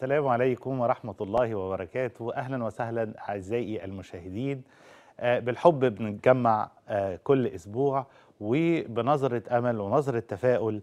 السلام عليكم ورحمة الله وبركاته أهلا وسهلا أعزائي المشاهدين آه، بالحب بنتجمع آه، كل أسبوع وبنظرة أمل ونظرة تفاؤل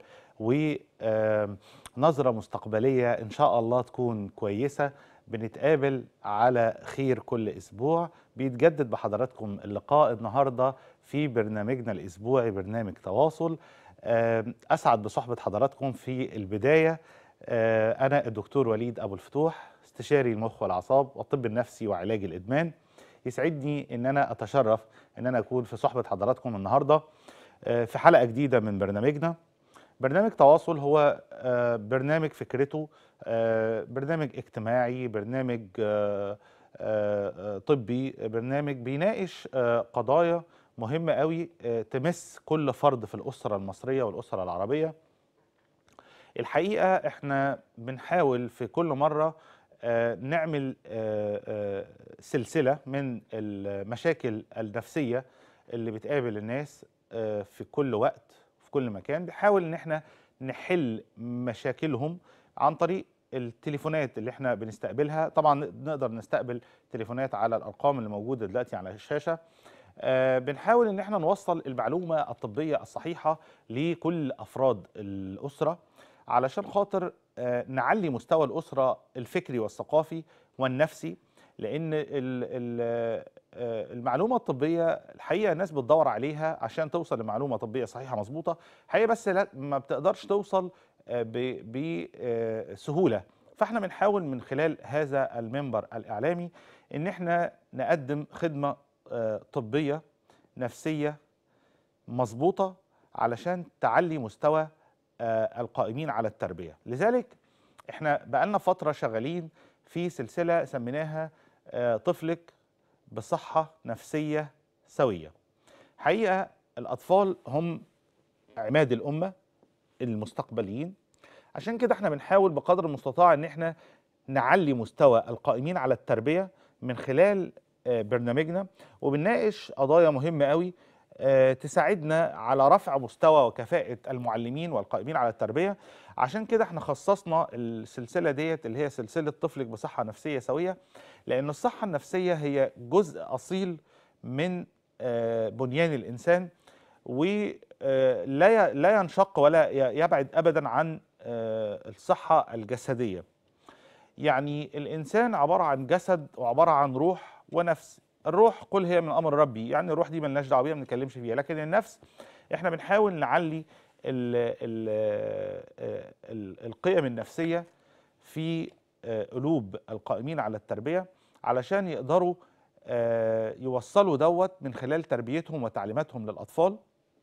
ونظرة مستقبلية إن شاء الله تكون كويسة بنتقابل على خير كل أسبوع بيتجدد بحضراتكم اللقاء النهاردة في برنامجنا الأسبوعي برنامج تواصل آه، أسعد بصحبة حضراتكم في البداية آه، أنا الدكتور وليد أبو الفتوح استشاري المخ والأعصاب والطب النفسي وعلاج الإدمان يسعدني إن أنا أتشرف إن أنا أكون في صحبة حضراتكم النهاردة آه، في حلقة جديدة من برنامجنا برنامج تواصل هو آه، برنامج فكرته آه، برنامج اجتماعي برنامج آه، آه، آه، طبي برنامج بيناقش آه، قضايا مهمة قوي آه، تمس كل فرد في الأسرة المصرية والأسرة العربية الحقيقة احنا بنحاول في كل مرة آه، نعمل آه، آه، سلسلة من المشاكل النفسية اللي بتقابل الناس آه، في كل وقت في كل مكان بنحاول ان احنا نحل مشاكلهم عن طريق التليفونات اللي احنا بنستقبلها طبعا نقدر نستقبل تليفونات على الارقام اللي موجودة دلوقتي على الشاشة آه، بنحاول ان احنا نوصل المعلومة الطبية الصحيحة لكل افراد الاسرة علشان خاطر آه، نعلي مستوى الأسرة الفكري والثقافي والنفسي لأن ال- ال- آه، المعلومة الطبية الحقيقة الناس بتدور عليها عشان توصل لمعلومة طبية صحيحة مظبوطة الحقيقة بس لا ما بتقدرش توصل بسهولة فاحنا بنحاول من خلال هذا المنبر الإعلامي إن احنا نقدم خدمة آه، طبية نفسية مظبوطة علشان تعلي مستوى آه، القائمين على التربية لذلك احنا بقالنا فترة شغالين في سلسلة سميناها آه، طفلك بصحة نفسية سوية حقيقة الأطفال هم عماد الأمة المستقبليين عشان كده احنا بنحاول بقدر المستطاع ان احنا نعلي مستوى القائمين على التربية من خلال آه، برنامجنا وبنناقش قضايا مهمة قوي آه، تساعدنا على رفع مستوى وكفاءة المعلمين والقائمين على التربية عشان كده احنا خصصنا السلسلة ديت اللي هي سلسلة طفلك بصحة نفسية سوية لأن الصحة النفسية هي جزء أصيل من آه، بنيان الإنسان ولا لا ينشق ولا ي- يبعد أبدا عن آه، الصحة الجسدية يعني الإنسان عبارة عن جسد وعبارة عن روح ونفس الروح قل هي من أمر ربي يعني الروح دي ملناش دعوة بيها ما بنتكلمش فيها لكن النفس احنا بنحاول نعلي ال ال ال القيم النفسية في آه، قلوب القائمين على التربية علشان يقدروا آه، يوصلوا دوت من خلال تربيتهم وتعليماتهم للأطفال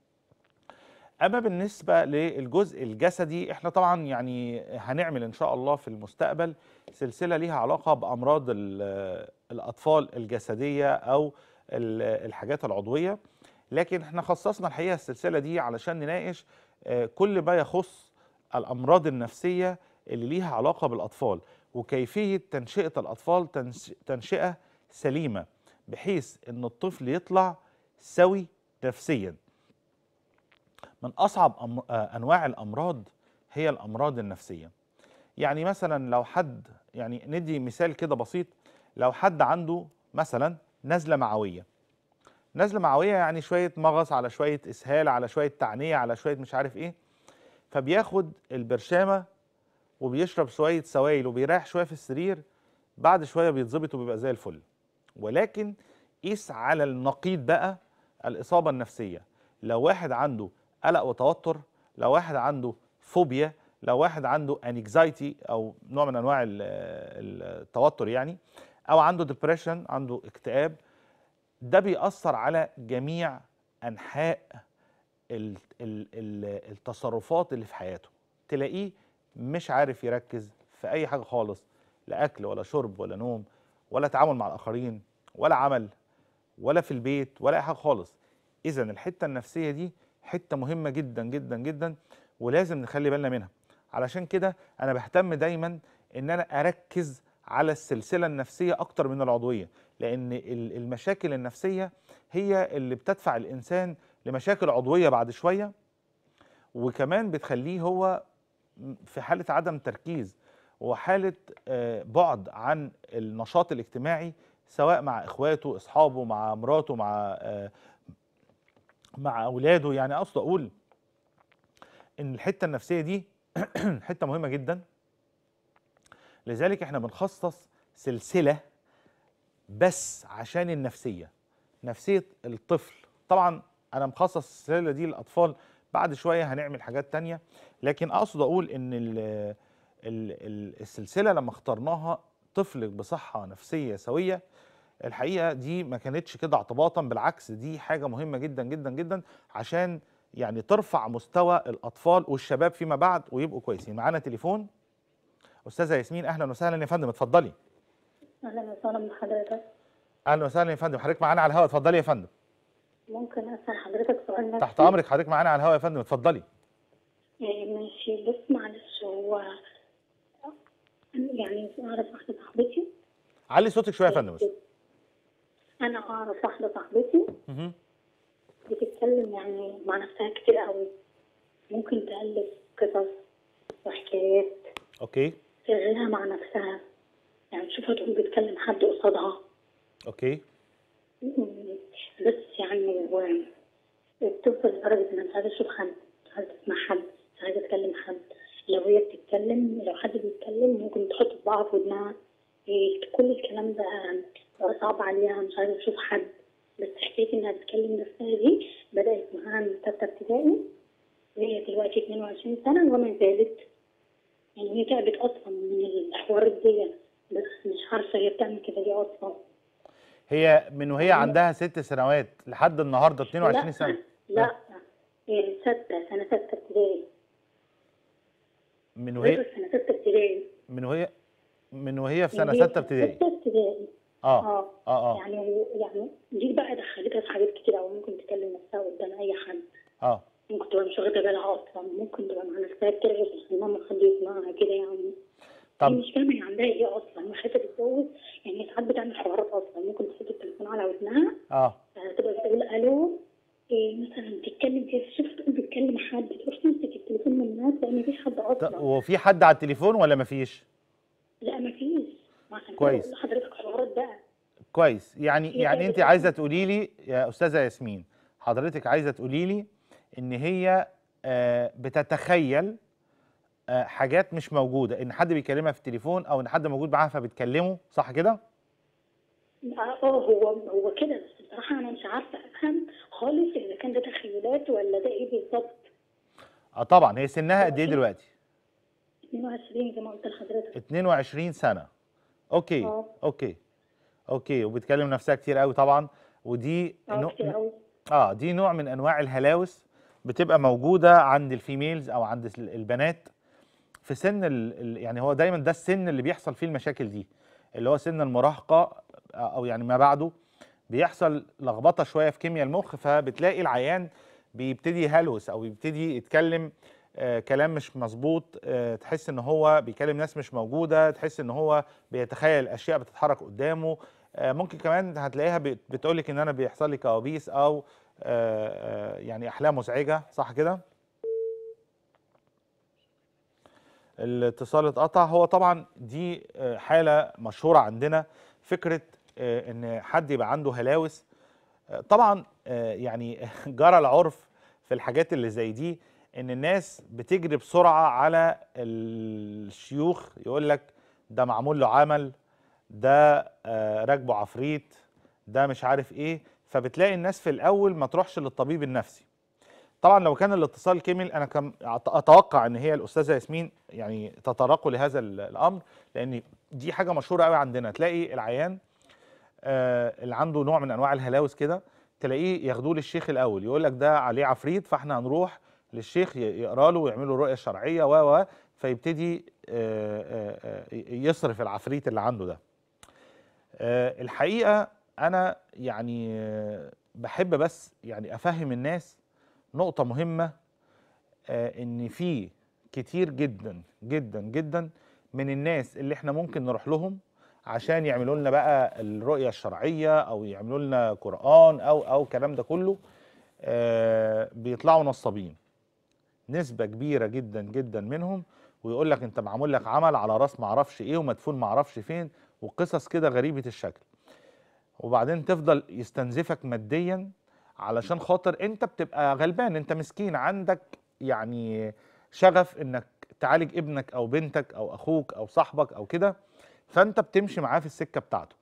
اما بالنسبه للجزء الجسدي احنا طبعا يعني هنعمل ان شاء الله في المستقبل سلسله ليها علاقه بامراض ال- الاطفال الجسديه او ال- الحاجات العضويه لكن احنا خصصنا الحقيقه السلسله دي علشان نناقش آه، كل ما يخص الامراض النفسيه اللي ليها علاقه بالاطفال وكيفيه تنشئه الاطفال تنش- تنشئه سليمه بحيث ان الطفل يطلع سوي نفسيا من اصعب أم... آه، انواع الامراض هي الامراض النفسيه يعني مثلا لو حد يعني ندي مثال كده بسيط لو حد عنده مثلا نزله معويه نزله معويه يعني شويه مغص على شويه اسهال على شويه تعنيه على شويه مش عارف ايه فبياخد البرشامه وبيشرب شويه سوائل وبيريح شويه في السرير بعد شويه بيتظبط وبيبقى زي الفل ولكن قيس على النقيض بقى الاصابه النفسيه لو واحد عنده قلق وتوتر لو واحد عنده فوبيا لو واحد عنده انكزايتي او نوع من انواع ال- التوتر يعني او عنده ديبريشن عنده اكتئاب ده بيأثر على جميع انحاء ال- ال- ال- التصرفات اللي في حياته تلاقيه مش عارف يركز في اي حاجه خالص لا اكل ولا شرب ولا نوم ولا تعامل مع الاخرين ولا عمل ولا في البيت ولا اي حاجه خالص اذا الحته النفسيه دي حته مهمه جدا جدا جدا ولازم نخلي بالنا منها علشان كده انا بهتم دايما ان انا اركز على السلسله النفسيه اكتر من العضويه لان ال- المشاكل النفسيه هي اللي بتدفع الانسان لمشاكل عضويه بعد شويه وكمان بتخليه هو في حاله عدم تركيز وحاله آه، بعد عن النشاط الاجتماعي سواء مع اخواته اصحابه مع مراته مع آه، مع اولاده يعني اقصد اقول ان الحته النفسيه دي حته مهمه جدا لذلك احنا بنخصص سلسله بس عشان النفسيه نفسيه الطفل طبعا انا مخصص السلسله دي للاطفال بعد شويه هنعمل حاجات تانية لكن اقصد اقول ان ال ال ال السلسله لما اخترناها طفل بصحه نفسيه سويه الحقيقه دي ما كانتش كده اعتباطا بالعكس دي حاجه مهمه جدا جدا جدا عشان يعني ترفع مستوى الاطفال والشباب فيما بعد ويبقوا كويسين معانا تليفون استاذه ياسمين اهلا وسهلا يا فندم اتفضلي اهلا وسهلا بحضرتك اهلا وسهلا يا فندم حضرتك معانا على الهواء اتفضلي يا فندم ممكن اسال حضرتك سؤال نفسي تحت امرك حضرتك معانا على الهواء يا فندم اتفضلي يعني ماشي بس معلش هو يعني اعرف واحده صاحبتي علي صوتك شويه يا فندم بس انا اعرف واحده صاحبتي مهم. بتتكلم يعني مع نفسها كتير قوي ممكن تالف قصص وحكايات اوكي تشغلها مع نفسها يعني تشوفها تقوم بتكلم حد قصادها اوكي بس يعني و بتوصل لدرجة إن أنا مش عايزة أشوف حد مش عايزة أسمع حد مش عايزة أتكلم حد لو هي بتتكلم لو حد بيتكلم ممكن تحط صباعها في ودنها إيه، كل الكلام ده بقى صعب عليها مش عايزة تشوف حد بس حكاية إنها بتكلم نفسها دي بدأت معاها من ستة ابتدائي وهي دلوقتي 22 سنة وما زالت يعني هي تعبت أصلا من الحوار دي بس مش عارفة هي بتعمل كده ليه أصلا هي من وهي عندها ست سنوات لحد النهارده 22 لا سنه لا إيه، ستة سنة ستة ابتدائي من وهي غير سنة ستة ابتدائي من وهي من وهي في سنه يعني هي سته ابتدائي ستة ابتدائي اه اه اه اه يعني يعني دي بقى دخلتها في حاجات كتير أوي ممكن تكلم نفسها قدام أي حد اه ممكن تبقى مش واخدة بالها أصلا ممكن تبقى مع نفسها بترغي في الحمام وحد يسمعها كده يعني طب هي مش فاهمة هي عندها إيه أصلا وخايفة تتجوز يعني هي ساعات بتعمل حوارات أصلا ممكن تحط التليفون على ودنها اه تبقى بتقول الو إيه مثلا تتكلم كده شوف تقول بتكلم حد تروح تمسك التليفون من الناس لان مفيش حد ط- اصلا وفي حد على التليفون ولا مفيش لا مفيش ما عشان كده كويس. بقول لحضرتك حوارات بقى كويس يعني هي يعني كانت انت بتعمل- عايزه تقولي لي يا استاذه ياسمين حضرتك عايزه تقولي لي ان هي آه، بتتخيل آه، حاجات مش موجوده ان حد بيكلمها في التليفون او ان حد موجود معاها فبتكلمه صح كده اه هو هو كده بس بصراحه انا مش عارفه افهم خالص اذا كان ده تخيلات ولا ده ايه بالظبط اه طبعا هي سنها قد ايه دلوقتي 22 زي ما قلت لحضرتك 22 سنه اوكي اه. اوكي اوكي وبتكلم نفسها كتير قوي طبعا ودي اه نوع- كتير قوي اه دي نوع من انواع الهلاوس بتبقى موجوده عند الفيميلز او عند ال- البنات في سن ال ال- يعني هو دايما ده السن اللي بيحصل فيه المشاكل دي اللي هو سن المراهقه او يعني ما بعده بيحصل لخبطه شويه في كيمياء المخ فبتلاقي العيان بيبتدي يهلوس او يبتدي يتكلم آه كلام مش مظبوط آه تحس ان هو بيكلم ناس مش موجوده تحس ان هو بيتخيل اشياء بتتحرك قدامه آه ممكن كمان هتلاقيها بتقول لك ان انا بيحصل لي كوابيس او آه آه يعني احلام مزعجه صح كده الاتصال اتقطع هو طبعا دي آه، حاله مشهوره عندنا فكره آه، ان حد يبقى عنده هلاوس آه، طبعا آه، يعني جرى العرف في الحاجات اللي زي دي ان الناس بتجري بسرعه على الشيوخ يقول لك ده معمول له عمل ده آه، راكبه عفريت ده مش عارف ايه فبتلاقي الناس في الاول ما تروحش للطبيب النفسي طبعا لو كان الاتصال كمل انا كم أت- اتوقع ان هي الاستاذه ياسمين يعني تطرقوا لهذا ال- الامر لان دي حاجه مشهوره قوي عندنا تلاقي العيان آه اللي عنده نوع من انواع الهلاوس كده تلاقيه ياخدوه للشيخ الاول يقول لك ده عليه عفريت فاحنا هنروح للشيخ ي- يقرا له ويعمل له الرؤيه الشرعيه و و فيبتدي آه، آه، آه، يصرف العفريت اللي عنده ده آه، الحقيقه انا يعني آه، بحب بس يعني افهم الناس نقطه مهمه آه، ان في كتير جدا جدا جدا من الناس اللي احنا ممكن نروح لهم عشان يعملوا لنا بقى الرؤيه الشرعيه او يعملوا لنا قران او او الكلام ده كله آه، بيطلعوا نصابين نسبه كبيره جدا جدا منهم ويقول لك انت معمول لك عمل على راس معرفش ايه ومدفون معرفش فين وقصص كده غريبه الشكل وبعدين تفضل يستنزفك ماديا علشان خاطر انت بتبقى غلبان انت مسكين عندك يعني شغف انك تعالج ابنك او بنتك او اخوك او صاحبك او كده فانت بتمشي معاه في السكه بتاعته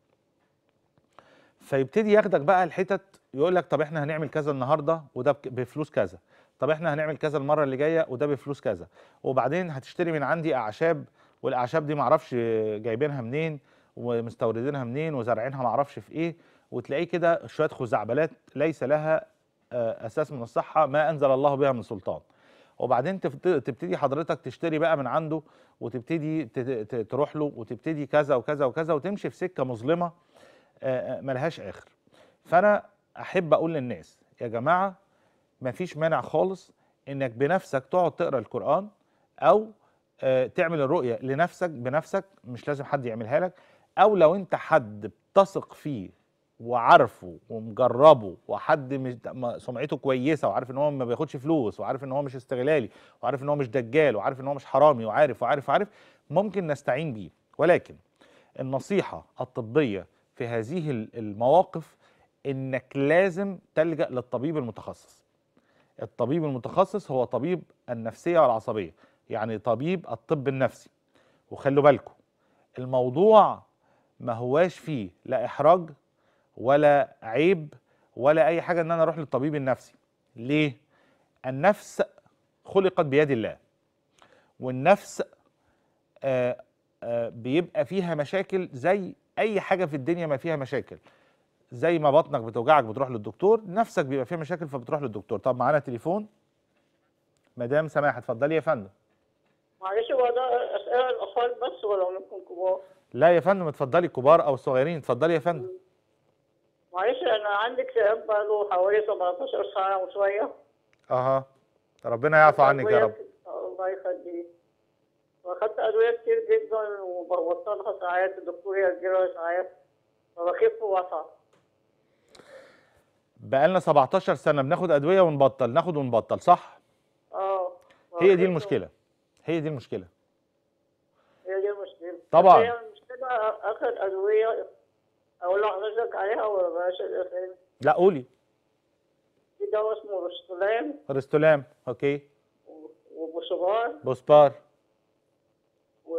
فيبتدي ياخدك بقى الحتت يقول لك طب احنا هنعمل كذا النهارده وده بك- بفلوس كذا طب احنا هنعمل كذا المره اللي جايه وده بفلوس كذا وبعدين هتشتري من عندي اعشاب والاعشاب دي معرفش جايبينها منين ومستوردينها منين وزارعينها معرفش في ايه وتلاقيه كده شويه خزعبلات ليس لها آه، اساس من الصحه ما انزل الله بها من سلطان وبعدين تفت- تبتدي حضرتك تشتري بقى من عنده وتبتدي ت- ت- تروح له وتبتدي كذا وكذا وكذا وتمشي في سكه مظلمه آه، آه، ملهاش اخر فانا احب اقول للناس يا جماعه مفيش مانع خالص انك بنفسك تقعد تقرا القران او آه، تعمل الرؤيه لنفسك بنفسك مش لازم حد يعملها لك او لو انت حد بتثق فيه وعارفه ومجربه وحد مش ما- سمعته كويسه وعارف ان هو ما بياخدش فلوس وعارف ان هو مش استغلالي وعارف ان هو مش دجال وعارف ان هو مش حرامي وعارف وعارف وعارف ممكن نستعين بيه ولكن النصيحه الطبيه في هذه ال- المواقف انك لازم تلجا للطبيب المتخصص الطبيب المتخصص هو طبيب النفسيه والعصبيه يعني طبيب الطب النفسي وخلوا بالكم الموضوع ما هواش فيه لا احراج ولا عيب ولا اي حاجه ان انا اروح للطبيب النفسي ليه النفس خلقت بيد الله والنفس آه آه بيبقى فيها مشاكل زي اي حاجه في الدنيا ما فيها مشاكل زي ما بطنك بتوجعك بتروح للدكتور نفسك بيبقى فيها مشاكل فبتروح للدكتور طب معانا تليفون مدام سماح اتفضلي يا فندم معلش هو ده أسئلة الأطفال بس ولا ممكن كبار؟ لا يا فندم اتفضلي كبار او صغيرين اتفضلي يا فندم معلش أنا عندي اكتئاب بقاله حوالي 17 سنة وشوية اها ربنا يعفو عنك يا رب الله يخليك واخدت أدوية كتير جدا وببطلها ساعات الدكتور يأجلها ساعات فبخف وأتعب بقالنا 17 سنه بناخد ادويه ونبطل ناخد ونبطل صح اه هي دي بخف المشكله هي دي المشكله هي دي المشكلة طبعاً. بس هي المشكلة آخد أدوية أقول لحضرتك عليها ولا بلاش الأسئلة لا قولي في دواء اسمه رستولان رستولام اوكي وبوسبار بوسبار و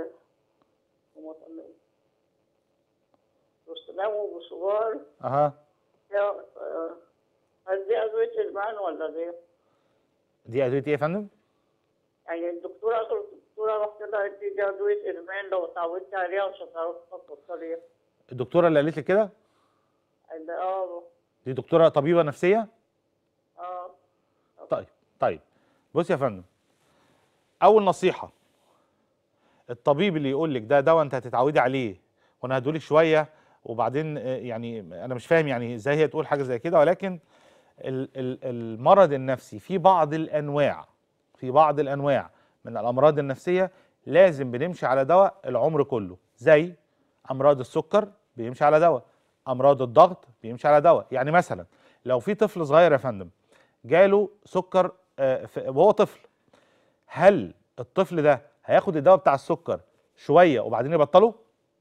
ومطلع رستولان وبوسبار اها هي آه، هل دي أدوية الإدمان ولا دي؟ دي ادويه ايه يا فندم يعني الدكتورة آخر الدكتورة رحت لها قالت لي دي أدوية إدمان لو اتعودت عليها مش هتعرفي تبطليها. الدكتوره اللي قالت لي كده قال لي اه دي دكتوره طبيبه نفسيه اه طيب طيب بص يا فندم اول نصيحه الطبيب اللي يقول لك ده دواء انت هتتعودي عليه وانا هدولك شويه وبعدين آه، يعني انا مش فاهم يعني ازاي هي تقول حاجه زي كده ولكن ال- ال- المرض النفسي في بعض الانواع في بعض الانواع من الامراض النفسيه لازم بنمشي على دواء العمر كله زي امراض السكر بيمشي على دواء امراض الضغط بيمشي على دواء يعني مثلا لو في طفل صغير يا فندم جاله سكر آه، ف- وهو طفل هل الطفل ده هياخد الدواء بتاع السكر شويه وبعدين يبطله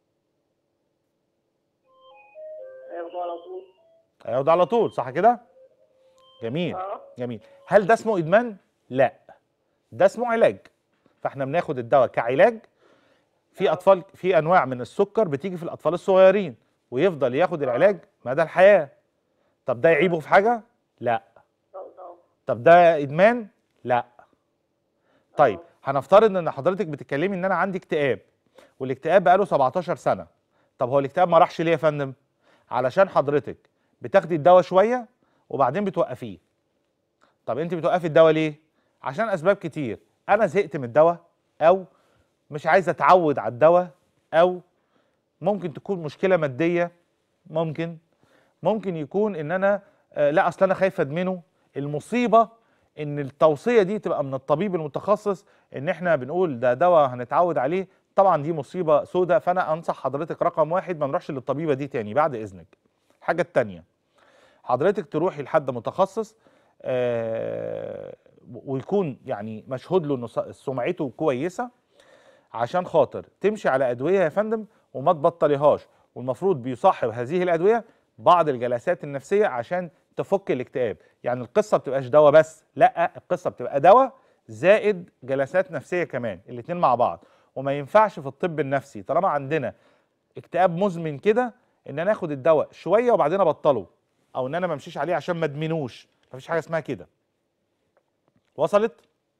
هياخده على طول. هياخد على طول صح كده جميل اه جميل هل ده اسمه ادمان لا ده اسمه علاج فاحنا بناخد الدواء كعلاج في اطفال في انواع من السكر بتيجي في الاطفال الصغيرين ويفضل ياخد العلاج مدى الحياه طب ده يعيبه في حاجه لا طب طب طب ده ادمان لا طيب هنفترض ان حضرتك بتتكلمي ان انا عندي اكتئاب والاكتئاب بقاله 17 سنه طب هو الاكتئاب ما راحش ليه يا فندم علشان حضرتك بتاخدي الدواء شويه وبعدين بتوقفيه طب انت بتوقفي الدواء ليه عشان اسباب كتير انا زهقت من الدواء او مش عايز اتعود على الدواء او ممكن تكون مشكله ماديه ممكن ممكن يكون ان انا آه، لا اصل انا خايف ادمنه المصيبه ان التوصيه دي تبقى من الطبيب المتخصص ان احنا بنقول ده دواء هنتعود عليه طبعا دي مصيبه سوداء فانا انصح حضرتك رقم واحد ما نروحش للطبيبه دي تاني بعد اذنك الحاجه التانيه حضرتك تروحي لحد متخصص آه، ويكون يعني مشهود له ان ص- سمعته كويسه عشان خاطر تمشي على ادويه يا فندم وما تبطليهاش والمفروض بيصاحب هذه الادويه بعض الجلسات النفسيه عشان تفك الاكتئاب يعني القصه بتبقاش دواء بس لا القصه بتبقى دواء زائد جلسات نفسيه كمان الاتنين مع بعض وما ينفعش في الطب النفسي طالما عندنا اكتئاب مزمن كده ان انا اخد الدواء شويه وبعدين ابطله او ان انا ما امشيش عليه عشان ما ادمنوش مفيش حاجه اسمها كده وصلت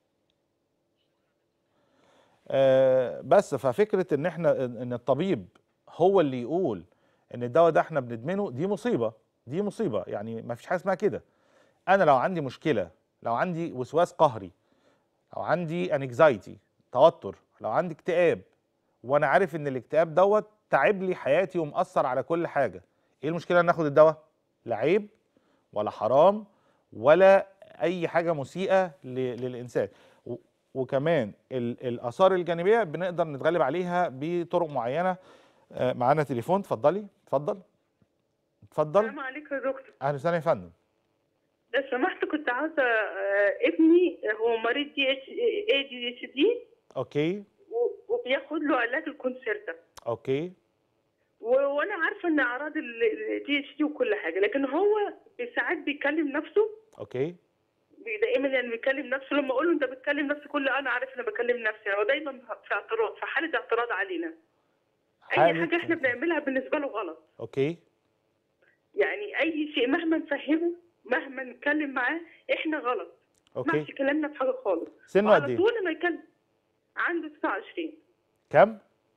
آه بس ففكره ان احنا ان الطبيب هو اللي يقول ان الدواء ده احنا بندمنه دي مصيبه دي مصيبه يعني ما فيش حاجه اسمها كده انا لو عندي مشكله لو عندي وسواس قهري لو عندي انكزايتي توتر لو عندي اكتئاب وانا عارف ان الاكتئاب دوت تعب لي حياتي ومأثر على كل حاجه ايه المشكله ان ناخد الدواء لا عيب ولا حرام ولا اي حاجه مسيئه ل- للانسان و- وكمان ال- الاثار الجانبيه بنقدر نتغلب عليها بطرق معينه آه، معانا تليفون اتفضلي اتفضل اتفضل السلام عليكم يا دكتور اهلا وسهلا يا فندم لو سمحت كنت عاوزه آه، ابني هو مريض دي اتش اي دي اتش دي اوكي وبياخد له علاج الكونسيرتا اوكي و- وانا عارفه ان اعراض الدي اتش دي وكل حاجه لكن هو ساعات بيكلم نفسه اوكي بي- دائما يعني بيكلم نفسه لما اقول له انت بتكلم نفسك كل انا عارف ان بكلم نفسي هو دايما في اعتراض في حاله اعتراض علينا اي حالة- حاجه احنا بنعملها بالنسبه له غلط اوكي يعني اي شيء مهما نفهمه مهما نتكلم معاه احنا غلط ما اوكي اسمعش كلامنا في حاجه خالص سنه قد على ايه طول لما يكلم عنده 29 كم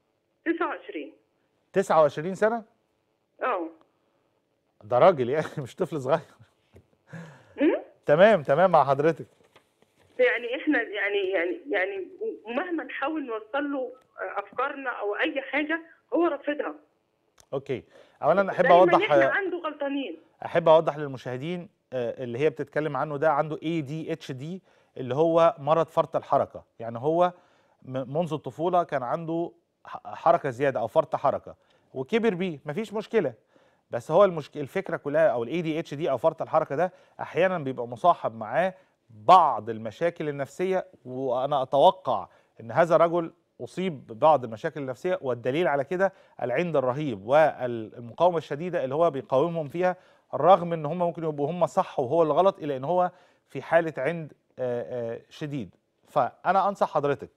29 29 سنه اه ده راجل يعني مش طفل صغير أمم؟ تمام تمام مع حضرتك يعني احنا يعني يعني يعني مهما نحاول نوصل له افكارنا او اي حاجه هو رافضها اوكي اولا احب دايما اوضح احنا عنده غلطانين احب اوضح للمشاهدين آه، اللي هي بتتكلم عنه ده عنده اي دي اتش دي اللي هو مرض فرط الحركه يعني هو م- منذ الطفوله كان عنده ح- حركه زياده او فرط حركه وكبر بيه مفيش مشكله بس هو المشكله الفكره كلها او الاي دي اتش دي او فرط الحركه ده احيانا بيبقى مصاحب معاه بعض المشاكل النفسيه وانا اتوقع ان هذا الرجل اصيب ببعض المشاكل النفسيه والدليل على كده العند الرهيب والمقاومه الشديده اللي هو بيقاومهم فيها رغم ان هم ممكن يبقوا هم صح وهو اللي غلط الا ان هو في حاله عند آه، آه، شديد فانا انصح حضرتك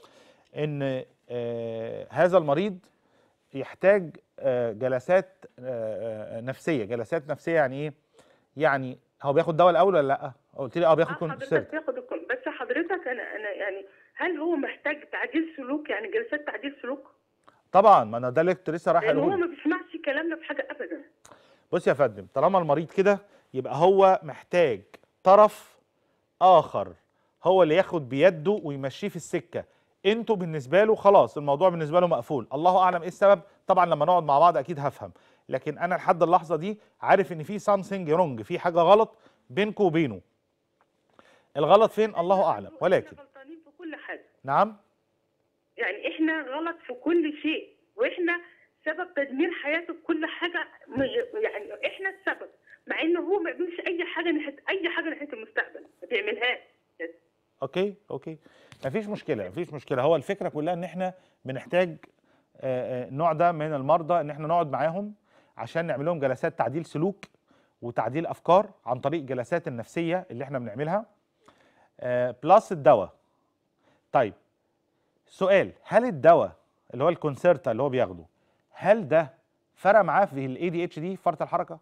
ان آه، هذا المريض يحتاج آه، جلسات آه، آه، نفسيه جلسات نفسيه يعني ايه يعني هو بياخد دواء الاول ولا لا قلت لي اه بياخد اه حضرتك كونسيرت بياخد الكون- بس حضرتك انا انا يعني هل هو محتاج تعديل سلوك يعني جلسات تعديل سلوك؟ طبعا ما انا ده اللي كنت لسه رايح لان هو اقوله ما بيسمعش كلامنا في حاجه ابدا بص يا فندم طالما المريض كده يبقى هو محتاج طرف اخر هو اللي ياخد بيده ويمشيه في السكه انتوا بالنسبه له خلاص الموضوع بالنسبه له مقفول الله اعلم ايه السبب طبعا لما نقعد مع بعض اكيد هفهم لكن انا لحد اللحظه دي عارف ان في سامثينج رونج في حاجه غلط بينكم وبينه الغلط فين الله اعلم ولكن احنا غلطانين في كل حاجه نعم يعني احنا غلط في كل شيء واحنا سبب تدمير حياته في كل حاجه مش- يعني احنا السبب مع ان هو ما بيعملش اي حاجه ناحيه اي حاجه ناحيه المستقبل ما بيعملهاش اوكي اوكي مفيش مشكله مفيش مشكله هو الفكره كلها ان احنا بنحتاج آه، آه، نوع ده من المرضى ان احنا نقعد معاهم عشان نعمل لهم جلسات تعديل سلوك وتعديل افكار عن طريق جلسات النفسيه اللي احنا بنعملها آه، بلس الدواء طيب سؤال هل الدواء اللي هو الكونسيرتا اللي هو بياخده هل ده فرق معاه في الاي دي اتش دي فرط الحركه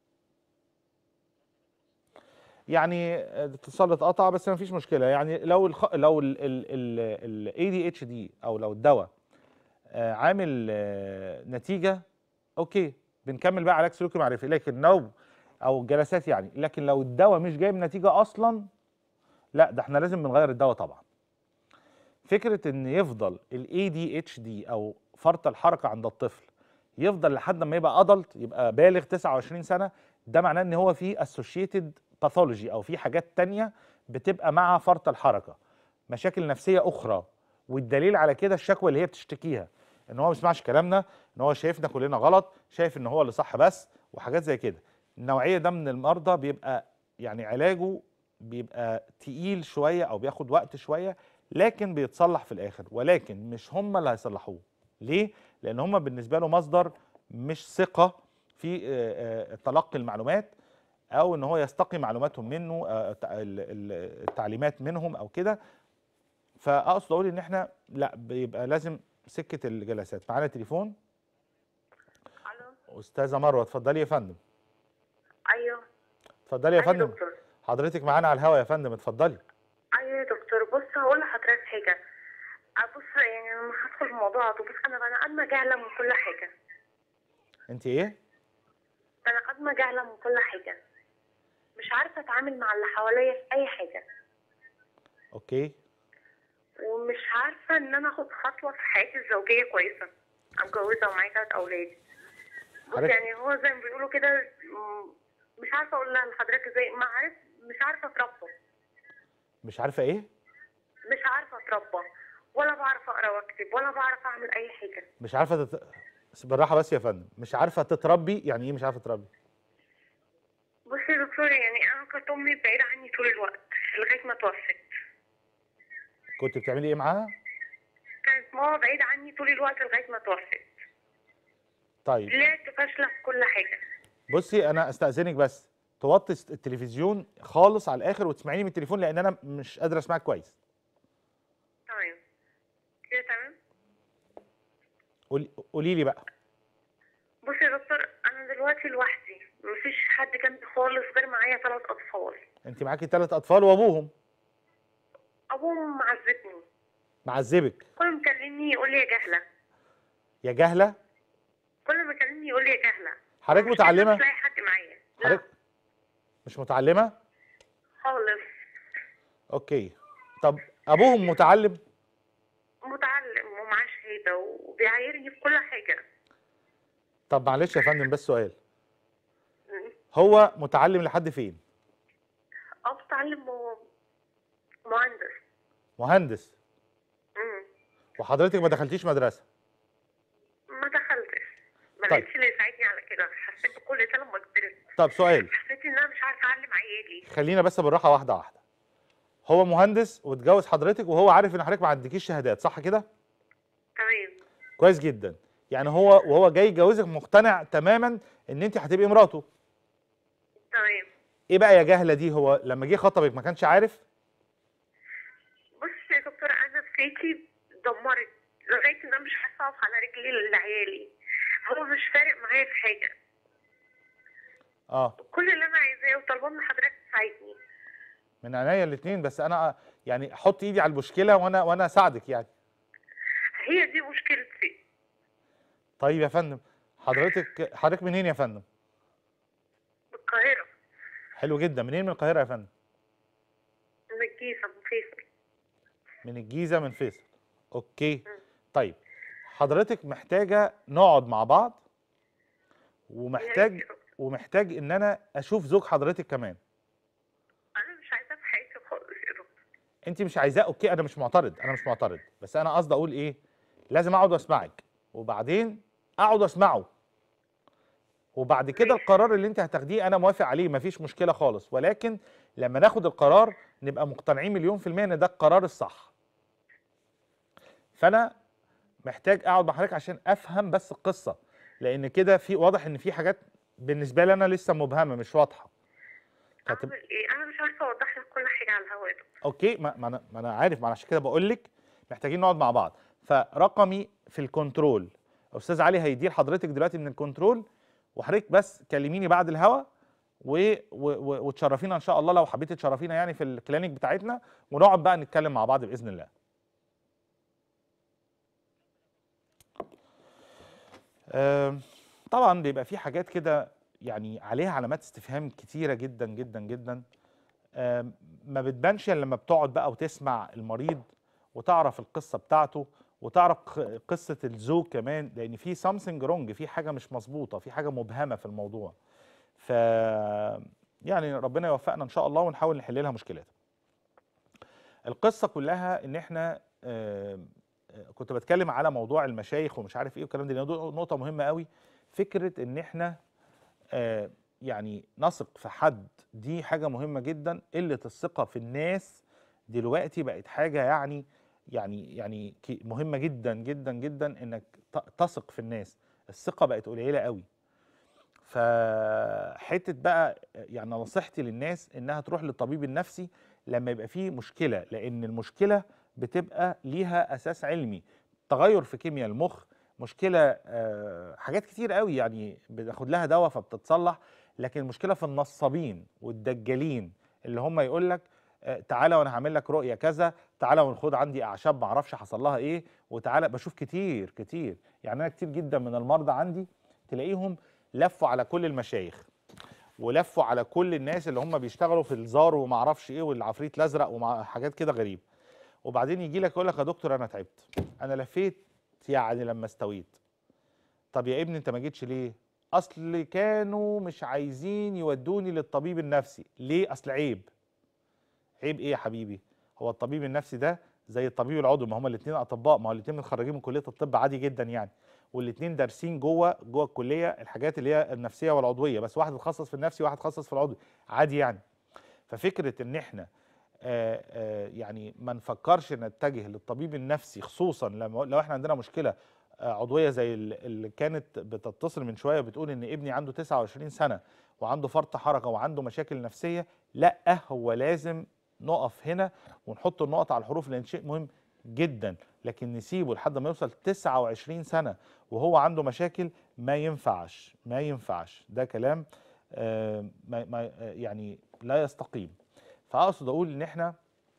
يعني الاتصال اتقطع بس ما فيش مشكله يعني لو الخ... لو الاي دي اتش دي او لو الدواء آه، عامل آه، نتيجه اوكي بنكمل بقى علاج سلوكي معرفي لكن لو او الجلسات يعني لكن لو الدواء مش جايب نتيجه اصلا لا ده احنا لازم بنغير الدواء طبعا فكره ان يفضل الاي دي اتش دي او فرط الحركه عند الطفل يفضل لحد ما يبقى ادلت يبقى بالغ 29 سنه ده معناه ان هو في اسوشيتد باثولوجي او في حاجات تانية بتبقى مع فرط الحركه مشاكل نفسيه اخرى والدليل على كده الشكوى اللي هي بتشتكيها ان هو ما بيسمعش كلامنا ان هو شايفنا كلنا غلط شايف ان هو اللي صح بس وحاجات زي كده النوعيه ده من المرضى بيبقى يعني علاجه بيبقى تقيل شويه او بياخد وقت شويه لكن بيتصلح في الاخر ولكن مش هم اللي هيصلحوه ليه لان هم بالنسبه له مصدر مش ثقه في آه، آه، تلقي المعلومات او ان هو يستقي معلوماتهم منه آه، الت- ال- ال- التعليمات منهم او كده فاقصد اقول ان احنا لا بيبقى لازم سكه الجلسات معانا تليفون الو استاذه مروه اتفضلي يا فندم ايوه اتفضلي يا أيوة فندم دكتور حضرتك معانا على الهوا يا فندم اتفضلي ايوه يا دكتور بص هقول لحضرتك حاجه بص يعني لما هدخل في الموضوع على طول بص انا بني ادمه جاهله من كل حاجه انت ايه بني ادمه جاهله من كل حاجه مش عارفه اتعامل مع اللي حواليا في اي حاجه اوكي ومش عارفه ان انا اخد خطوه في حياتي الزوجيه كويسه أنا متجوزه ومعايا ثلاث اولاد بص حضرتك- يعني هو زي ما بيقولوا كده م- مش عارفه اقول لحضرتك ازاي ما عارف مش عارفه اتربى مش عارفه ايه مش عارفه اتربى ولا بعرف اقرا واكتب ولا بعرف اعمل اي حاجه مش عارفه تت... بالراحه بس يا فندم مش عارفه تتربي يعني ايه مش عارفه تتربي بصي يا دكتور يعني انا كانت امي بعيده عني طول الوقت لغايه ما توفت كنت بتعملي ايه معاها كانت ماما بعيده عني طول الوقت لغايه ما توفت طيب طلعت فاشله في كل حاجه بصي انا استاذنك بس توطي الس- التلفزيون خالص على الاخر وتسمعيني من التليفون لان انا مش قادر اسمعك كويس تمام كده تمام قولي قولي لي بقى بصي يا دكتور انا دلوقتي لوحدي مفيش حد جنبي خالص غير معايا ثلاث اطفال انت معاكي ثلاث اطفال وابوهم ابوهم معذبني معذبك كل ما يكلمني يقول لي يا جهله يا جهله كل ما يكلمني يقول لي يا جهله حضرتك مش متعلمه لاقي حد معايا لا حضرتك مش متعلمه خالص اوكي طب ابوهم متعلم متعلم ومعاه شهاده وبيعايرني في كل حاجه طب معلش يا فندم بس سؤال م. هو متعلم لحد فين اه بتعلم و- مهندس مهندس مم. وحضرتك ما دخلتيش مدرسه ما دخلتش ما طيب. لقيتش اللي يساعدني على كده حسيت بكل ده لما كبرت طب سؤال حسيت ان انا مش عارفه اعلم عيالي خلينا بس بالراحه واحده واحده هو مهندس واتجوز حضرتك وهو عارف ان حضرتك ما عندكيش شهادات صح كده تمام كويس جدا يعني هو وهو جاي يتجوزك مقتنع تماما ان انت هتبقي مراته تمام ايه بقى يا جهله دي هو لما جه خطبك ما كانش عارف بص يا دكتور انا نفسيتي اتدمرت لغايه ان انا مش عارفه اقف على رجلي لعيالي هو مش فارق معايا في حاجه اه كل اللي انا عايزاه وطالبه من حضرتك تساعدني من عينيا الاثنين بس انا يعني احط ايدي على المشكله وانا وانا اساعدك يعني هي دي مشكلتي طيب يا فندم حضرتك حضرتك منين يا فندم بالقاهره حلو جدا منين من القاهره يا فندم من الجيزه من فيصل من الجيزه من فيصل اوكي طيب حضرتك محتاجه نقعد مع بعض ومحتاج ومحتاج ان انا اشوف زوج حضرتك كمان انا مش عايزاه في حياتي خالص يا دكتور انت مش عايزاه اوكي انا مش معترض انا مش معترض بس انا قصدي اقول ايه لازم اقعد واسمعك وبعدين اقعد اسمعه وبعد كده القرار اللي انت هتاخديه انا موافق عليه مفيش مشكله خالص ولكن لما ناخد القرار نبقى مقتنعين مليون في الميه ان ده القرار الصح فانا محتاج اقعد مع حضرتك عشان افهم بس القصه لان كده في واضح ان في حاجات بالنسبه لي انا لسه مبهمه مش واضحه هتبقى- اعمل ايه انا مش عارفه اوضح لك كل حاجه على الهواء يا دكتور. اوكي ما, ما, انا, ما انا عارف ما انا عشان كده بقول لك محتاجين نقعد مع بعض فرقمي في الكنترول استاذ علي هيدير حضرتك دلوقتي من الكنترول وحضرتك بس كلميني بعد الهوا و... و... و... وتشرفينا ان شاء الله لو حبيتي تشرفينا يعني في الكلينيك بتاعتنا ونقعد بقى نتكلم مع بعض باذن الله آم، طبعا بيبقى في حاجات كده يعني عليها علامات استفهام كتيره جدا جدا جدا آم، ما بتبانش الا لما بتقعد بقى وتسمع المريض وتعرف القصه بتاعته وتعرف ق- قصه الزوج كمان لان في سامثينج رونج في حاجه مش مظبوطه في حاجه مبهمه في الموضوع ف يعني ربنا يوفقنا ان شاء الله ونحاول نحل لها مشكلتها القصه كلها ان احنا آم، آه، كنت بتكلم على موضوع المشايخ ومش عارف ايه والكلام ده لأن دي نقطه مهمه قوي فكره ان احنا آه، يعني نثق في حد دي حاجه مهمه جدا قله الثقه في الناس دلوقتي بقت حاجه يعني يعني يعني كي- مهمه جدا جدا جدا انك ت- تثق في الناس الثقه بقت قليله قوي فحته بقى يعني نصيحتي للناس انها تروح للطبيب النفسي لما يبقى فيه مشكله لان المشكله بتبقى ليها اساس علمي تغير في كيمياء المخ مشكله آه، حاجات كتير قوي يعني بناخد لها دواء فبتتصلح لكن المشكله في النصابين والدجالين اللي هم يقول لك آه، تعالى وانا هعمل لك رؤيه كذا تعالى ونخد عندي اعشاب ما اعرفش حصل لها ايه وتعالى بشوف كتير كتير يعني انا كتير جدا من المرضى عندي تلاقيهم لفوا على كل المشايخ ولفوا على كل الناس اللي هم بيشتغلوا في الزار وما اعرفش ايه والعفريت الازرق ومع حاجات كده غريبه وبعدين يجي لك يقول لك يا دكتور انا تعبت انا لفيت يعني لما استويت طب يا ابني انت ما جيتش ليه اصل كانوا مش عايزين يودوني للطبيب النفسي ليه اصل عيب عيب ايه يا حبيبي هو الطبيب النفسي ده زي الطبيب العضوي ما هما الاثنين اطباء ما هو الاثنين متخرجين من كليه الطب عادي جدا يعني والاثنين دارسين جوه جوه الكليه الحاجات اللي هي النفسيه والعضويه بس واحد اتخصص في النفسي وواحد اتخصص في العضوي عادي يعني ففكره ان احنا آه آه يعني ما نفكرش نتجه للطبيب النفسي خصوصا لما لو احنا عندنا مشكله آه عضويه زي ال- اللي كانت بتتصل من شويه بتقول ان ابني عنده 29 سنه وعنده فرط حركه وعنده مشاكل نفسيه لا هو لازم نقف هنا ونحط النقط على الحروف لان شيء مهم جدا لكن نسيبه لحد ما يوصل 29 سنه وهو عنده مشاكل ما ينفعش ما ينفعش ده كلام آه ما ما آه، يعني لا يستقيم فاقصد اقول ان احنا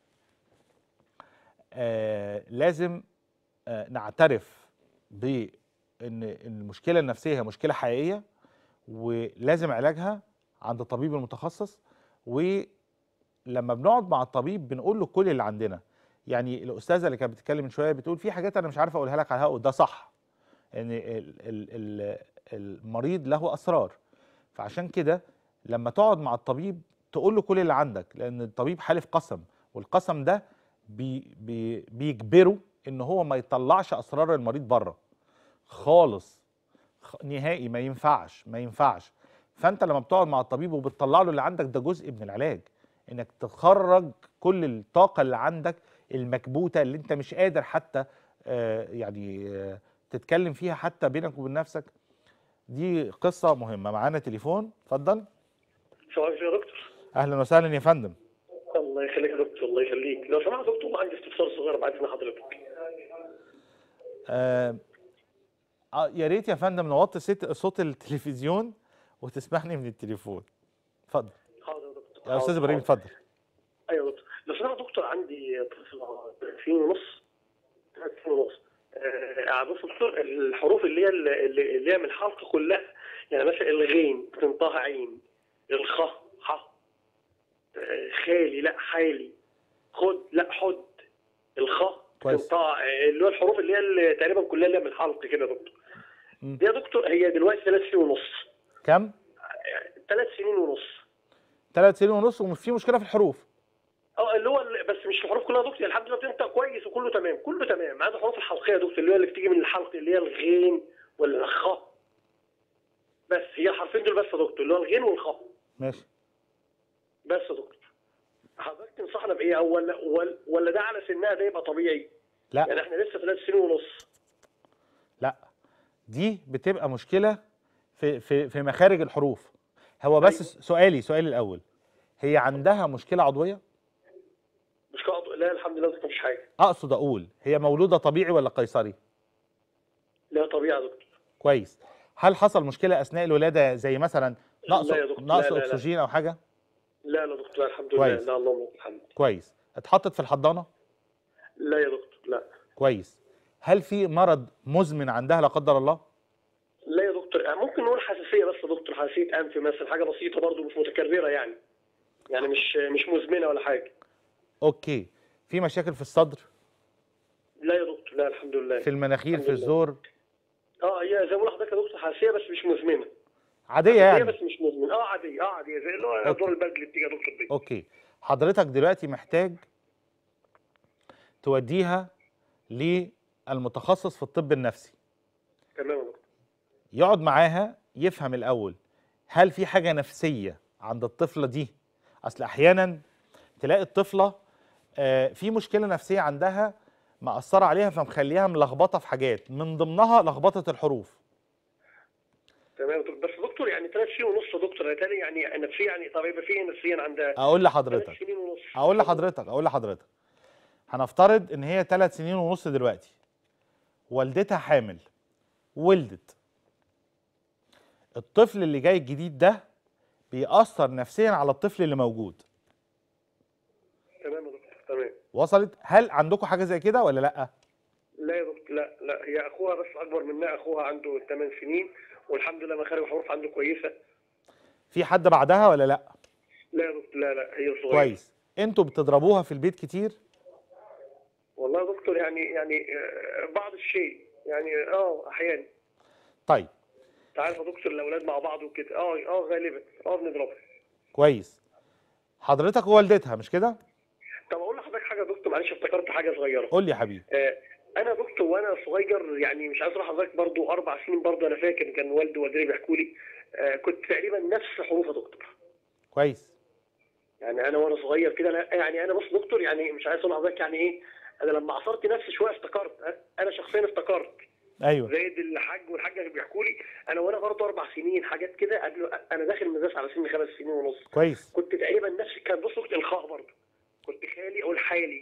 آه لازم آه نعترف بان إن المشكله النفسيه هي مشكله حقيقيه ولازم علاجها عند الطبيب المتخصص ولما بنقعد مع الطبيب بنقول له كل اللي عندنا يعني الاستاذه اللي كانت بتتكلم من شويه بتقول في حاجات انا مش عارفه اقولها لك على الهواء وده صح ان ال- ال- ال- المريض له اسرار فعشان كده لما تقعد مع الطبيب تقول له كل اللي عندك لان الطبيب حالف قسم والقسم ده بي بي بيجبره ان هو ما يطلعش اسرار المريض بره خالص خ- نهائي ما ينفعش ما ينفعش فانت لما بتقعد مع الطبيب وبتطلع له اللي عندك ده جزء من العلاج انك تخرج كل الطاقه اللي عندك المكبوته اللي انت مش قادر حتى آه يعني آه تتكلم فيها حتى بينك وبين نفسك دي قصه مهمه معانا تليفون اتفضل سؤال يا دكتور اهلا وسهلا يا فندم الله يخليك يا دكتور الله يخليك لو سمحت دكتور عندي استفسار صغير بعد اذن حضرتك آه آه، يا ريت يا فندم نوطي صوت- صوت التلفزيون وتسمعني من التليفون اتفضل حاضر يا دكتور يا استاذ حاضر، ابراهيم حاضر. اتفضل ايوه يا دكتور لو سمحت دكتور عندي طفل سنين ونص ثلاث سنين ونص آه بص يا دكتور الحروف اللي هي اللي اللي هي من الحلقه كلها يعني مثلا الغين بتنطقها عين الخ ح آه، خالي لا حالي خد لا حد الخ كويس. بتنطقها آه، اللي هو الحروف اللي هي اللي تقريبا كلها اللي هي من الحلق كده يا دكتور مم. دي يا دكتور هي دلوقتي ثلاث سنين ونص كم ثلاث سنين ونص ثلاث سنين ونص وفي مشكله في الحروف اه اللي هو ال- بس مش الحروف كلها يا دكتور لحد دلوقتي انت كويس وكله تمام كله تمام ما عدا الحروف الحلقيه يا دكتور اللي هي اللي بتيجي من الحلق اللي هي الغين والخ بس هي الحرفين دول بس يا دكتور اللي هو الغين والخ ماشي بس يا دكتور حضرتك تنصحنا بايه او ولا ولا, ولا ده على سنها ده يبقى طبيعي يعني لا احنا لسه ثلاث سنين ونص لا دي بتبقى مشكله في في في مخارج الحروف هو بس أيوة. سؤالي سؤالي الاول هي عندها مشكله عضويه مش قاعد لا الحمد لله مفيش حاجه اقصد اقول هي مولوده طبيعي ولا قيصري لا طبيعي يا دكتور كويس هل حصل مشكله اثناء الولاده زي مثلا نقص لا يا دكتور، نقص لا، لا، لا. اكسجين او حاجه لا لا دكتور لا الحمد كويس. لله لا اللهم لك الحمد كويس اتحطت في الحضانه لا يا دكتور لا كويس هل في مرض مزمن عندها لا قدر الله لا يا دكتور يعني ممكن نقول حساسيه بس يا دكتور حساسيه انف مثلا حاجه بسيطه برضو مش متكرره يعني يعني مش مش مزمنه ولا حاجه اوكي في مشاكل في الصدر لا يا دكتور لا الحمد لله في المناخير الحمد في لله. الزور اه هي زي ما بقول لحضرتك يا دكتور حساسيه بس مش مزمنه عاديه هي يعني بس مش مزمنه اه عاديه اه عاديه زي اللي هو أوكي. دور البرد اللي بتيجي يا دكتور دي اوكي حضرتك دلوقتي محتاج توديها للمتخصص في الطب النفسي تمام يا دكتور يقعد معاها يفهم الاول هل في حاجه نفسيه عند الطفله دي اصل احيانا تلاقي الطفله آه، في مشكله نفسيه عندها مأثره عليها فمخليها ملخبطه في حاجات من ضمنها لخبطه الحروف تمام يا دكتور بس دكتور يعني ثلاث سنين ونص يا دكتور تاني يعني نفسيا يعني طب يبقى في إيه نفسيا عندها اقول ثلاث لحضرتك سنين ونص اقول لحضرتك اقول لحضرتك هنفترض ان هي ثلاث سنين ونص دلوقتي والدتها حامل ولدت الطفل اللي جاي الجديد ده بيأثر نفسيا على الطفل اللي موجود تمام يا دكتور تمام وصلت هل عندكم حاجه زي كده ولا لا لا يا دكتور لا لا هي اخوها بس اكبر منها اخوها عنده 8 سنين والحمد لله مخارج الحروف عنده كويسه في حد بعدها ولا لا لا يا دكتور لا لا هي صغيره كويس انتوا بتضربوها في البيت كتير والله يا دكتور يعني يعني آه، بعض الشيء يعني اه احيانا طيب انت عارف يا دكتور الاولاد مع بعض وكده اه اه غالبا اه بنضربها كويس حضرتك ووالدتها مش كده طب اقول لحضرتك حاجه يا دكتور معلش افتكرت حاجه صغيره قول لي يا حبيبي آه، انا دكتور وانا صغير يعني مش عايز اروح حضرتك برضو اربع سنين برضو انا فاكر كان والدي ووالدتي بيحكوا لي آه، كنت تقريبا نفس حروف يا دكتور كويس يعني انا وانا صغير كده أنا يعني انا بص دكتور يعني مش عايز اقول لحضرتك يعني ايه انا لما عصرت نفسي شويه افتكرت أه؟ انا شخصيا افتكرت ايوه زائد الحاج والحاجه اللي بيحكوا لي انا وانا برضه اربع سنين حاجات كده قبل انا داخل المدرسه على سن خمس سنين ونص كويس كنت تقريبا نفس كان بص دكتور الخاء برضه كنت خالي او الحالي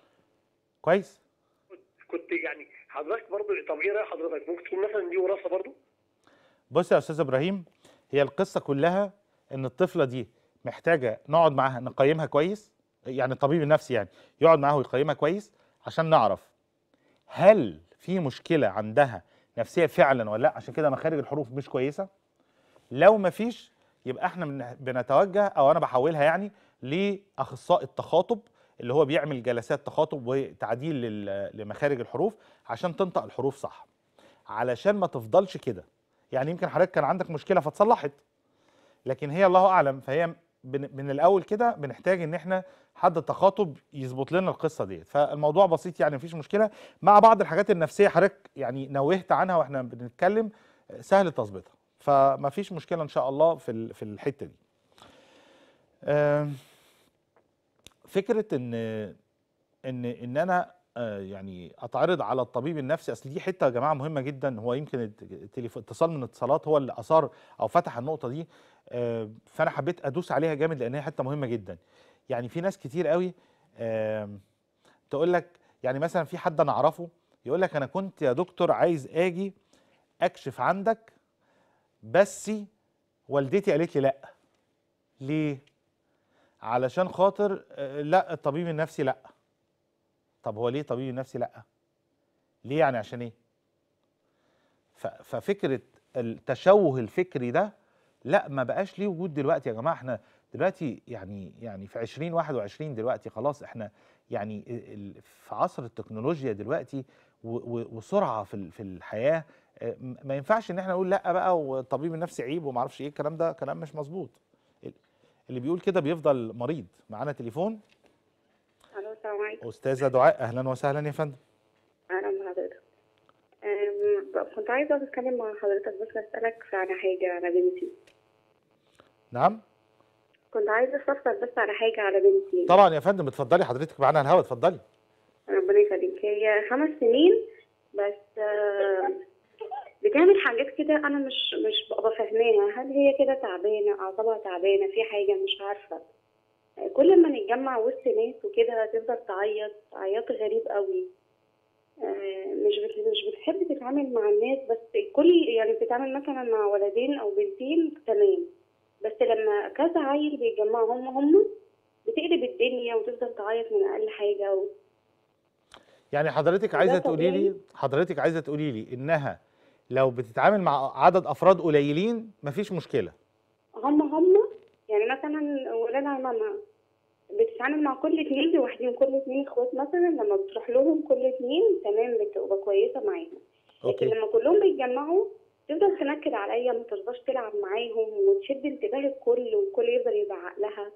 كويس كنت يعني حضرتك برضه طب ايه راي حضرتك ممكن تكون مثلا دي وراثه برضه بص يا استاذ ابراهيم هي القصه كلها ان الطفله دي محتاجه نقعد معاها نقيمها كويس يعني الطبيب النفسي يعني يقعد معاها ويقيمها كويس عشان نعرف هل في مشكله عندها نفسيه فعلا ولا لا عشان كده مخارج الحروف مش كويسه لو ما فيش يبقى احنا بن- بنتوجه او انا بحولها يعني لاخصائي التخاطب اللي هو بيعمل جلسات تخاطب وتعديل لل- لمخارج الحروف عشان تنطق الحروف صح علشان ما تفضلش كده يعني يمكن حضرتك كان عندك مشكله فاتصلحت لكن هي الله اعلم فهي بن- من الاول كده بنحتاج ان احنا حد التخاطب يظبط لنا القصه ديت فالموضوع بسيط يعني مفيش مشكله مع بعض الحاجات النفسيه حضرتك يعني نوهت عنها واحنا بنتكلم سهل تظبيطها فمفيش مشكله ان شاء الله في ال- في الحته دي آم، فكره ان ان ان انا آه، يعني اتعرض على الطبيب النفسي اصل دي حته يا جماعه مهمه جدا هو يمكن الت- التليفون اتصال من الاتصالات هو اللي اثار او فتح النقطه دي آه، فانا حبيت ادوس عليها جامد لان هي حته مهمه جدا يعني في ناس كتير قوي آم، تقول لك يعني مثلا في حد انا اعرفه يقول لك انا كنت يا دكتور عايز اجي اكشف عندك بس والدتي قالت لي لا ليه علشان خاطر آه، لا الطبيب النفسي لا طب هو ليه طبيب النفسي لا ليه يعني عشان ايه ف- ففكره التشوه الفكري ده لا ما بقاش ليه وجود دلوقتي يا جماعه احنا دلوقتي يعني يعني في 2021 دلوقتي خلاص احنا يعني ال- ال- في عصر التكنولوجيا دلوقتي و- و- وسرعه في ال- في الحياه اه، م- ما ينفعش ان احنا نقول لا بقى والطبيب النفسي عيب وما اعرفش ايه الكلام ده كلام مش مظبوط ال- اللي بيقول كده بيفضل مريض معانا تليفون الو السلام عليكم استاذه دعاء اهلا وسهلا يا فندم اهلا بحضرتك أم، كنت عايزه اتكلم مع حضرتك بس اسالك على حاجه على بنتي نعم كنت عايزه استفسر بس على حاجه على بنتي طبعا يا فندم اتفضلي حضرتك معانا على الهوا اتفضلي ربنا يخليك هي خمس سنين بس آه، بتعمل حاجات كده انا مش مش ببقى فاهماها هل هي كده تعبانه اعصابها تعبانه في حاجه مش عارفه آه، كل ما نتجمع وسط ناس وكده تفضل تعيط عياط غريب قوي آه، مش بت- مش بتحب تتعامل مع الناس بس كل يعني بتتعامل مثلا مع ولدين او بنتين تمام بس لما كذا عيل بيتجمعوا هم هم بتقلب الدنيا وتفضل تعيط من اقل حاجه و... يعني حضرتك ده عايزه تقولي لي طبيعي. حضرتك عايزه تقولي لي انها لو بتتعامل مع عدد افراد قليلين مفيش مشكله هم هم يعني مثلا ولاد عمامها بتتعامل مع كل اتنين لوحدهم كل اتنين اخوات مثلا لما بتروح لهم كل اتنين تمام بتبقى كويسه معاهم لكن اوكي لما كلهم بيتجمعوا تفضل تنكد عليا ما ترضاش تلعب معاهم وتشد انتباه الكل والكل يفضل يزعق لها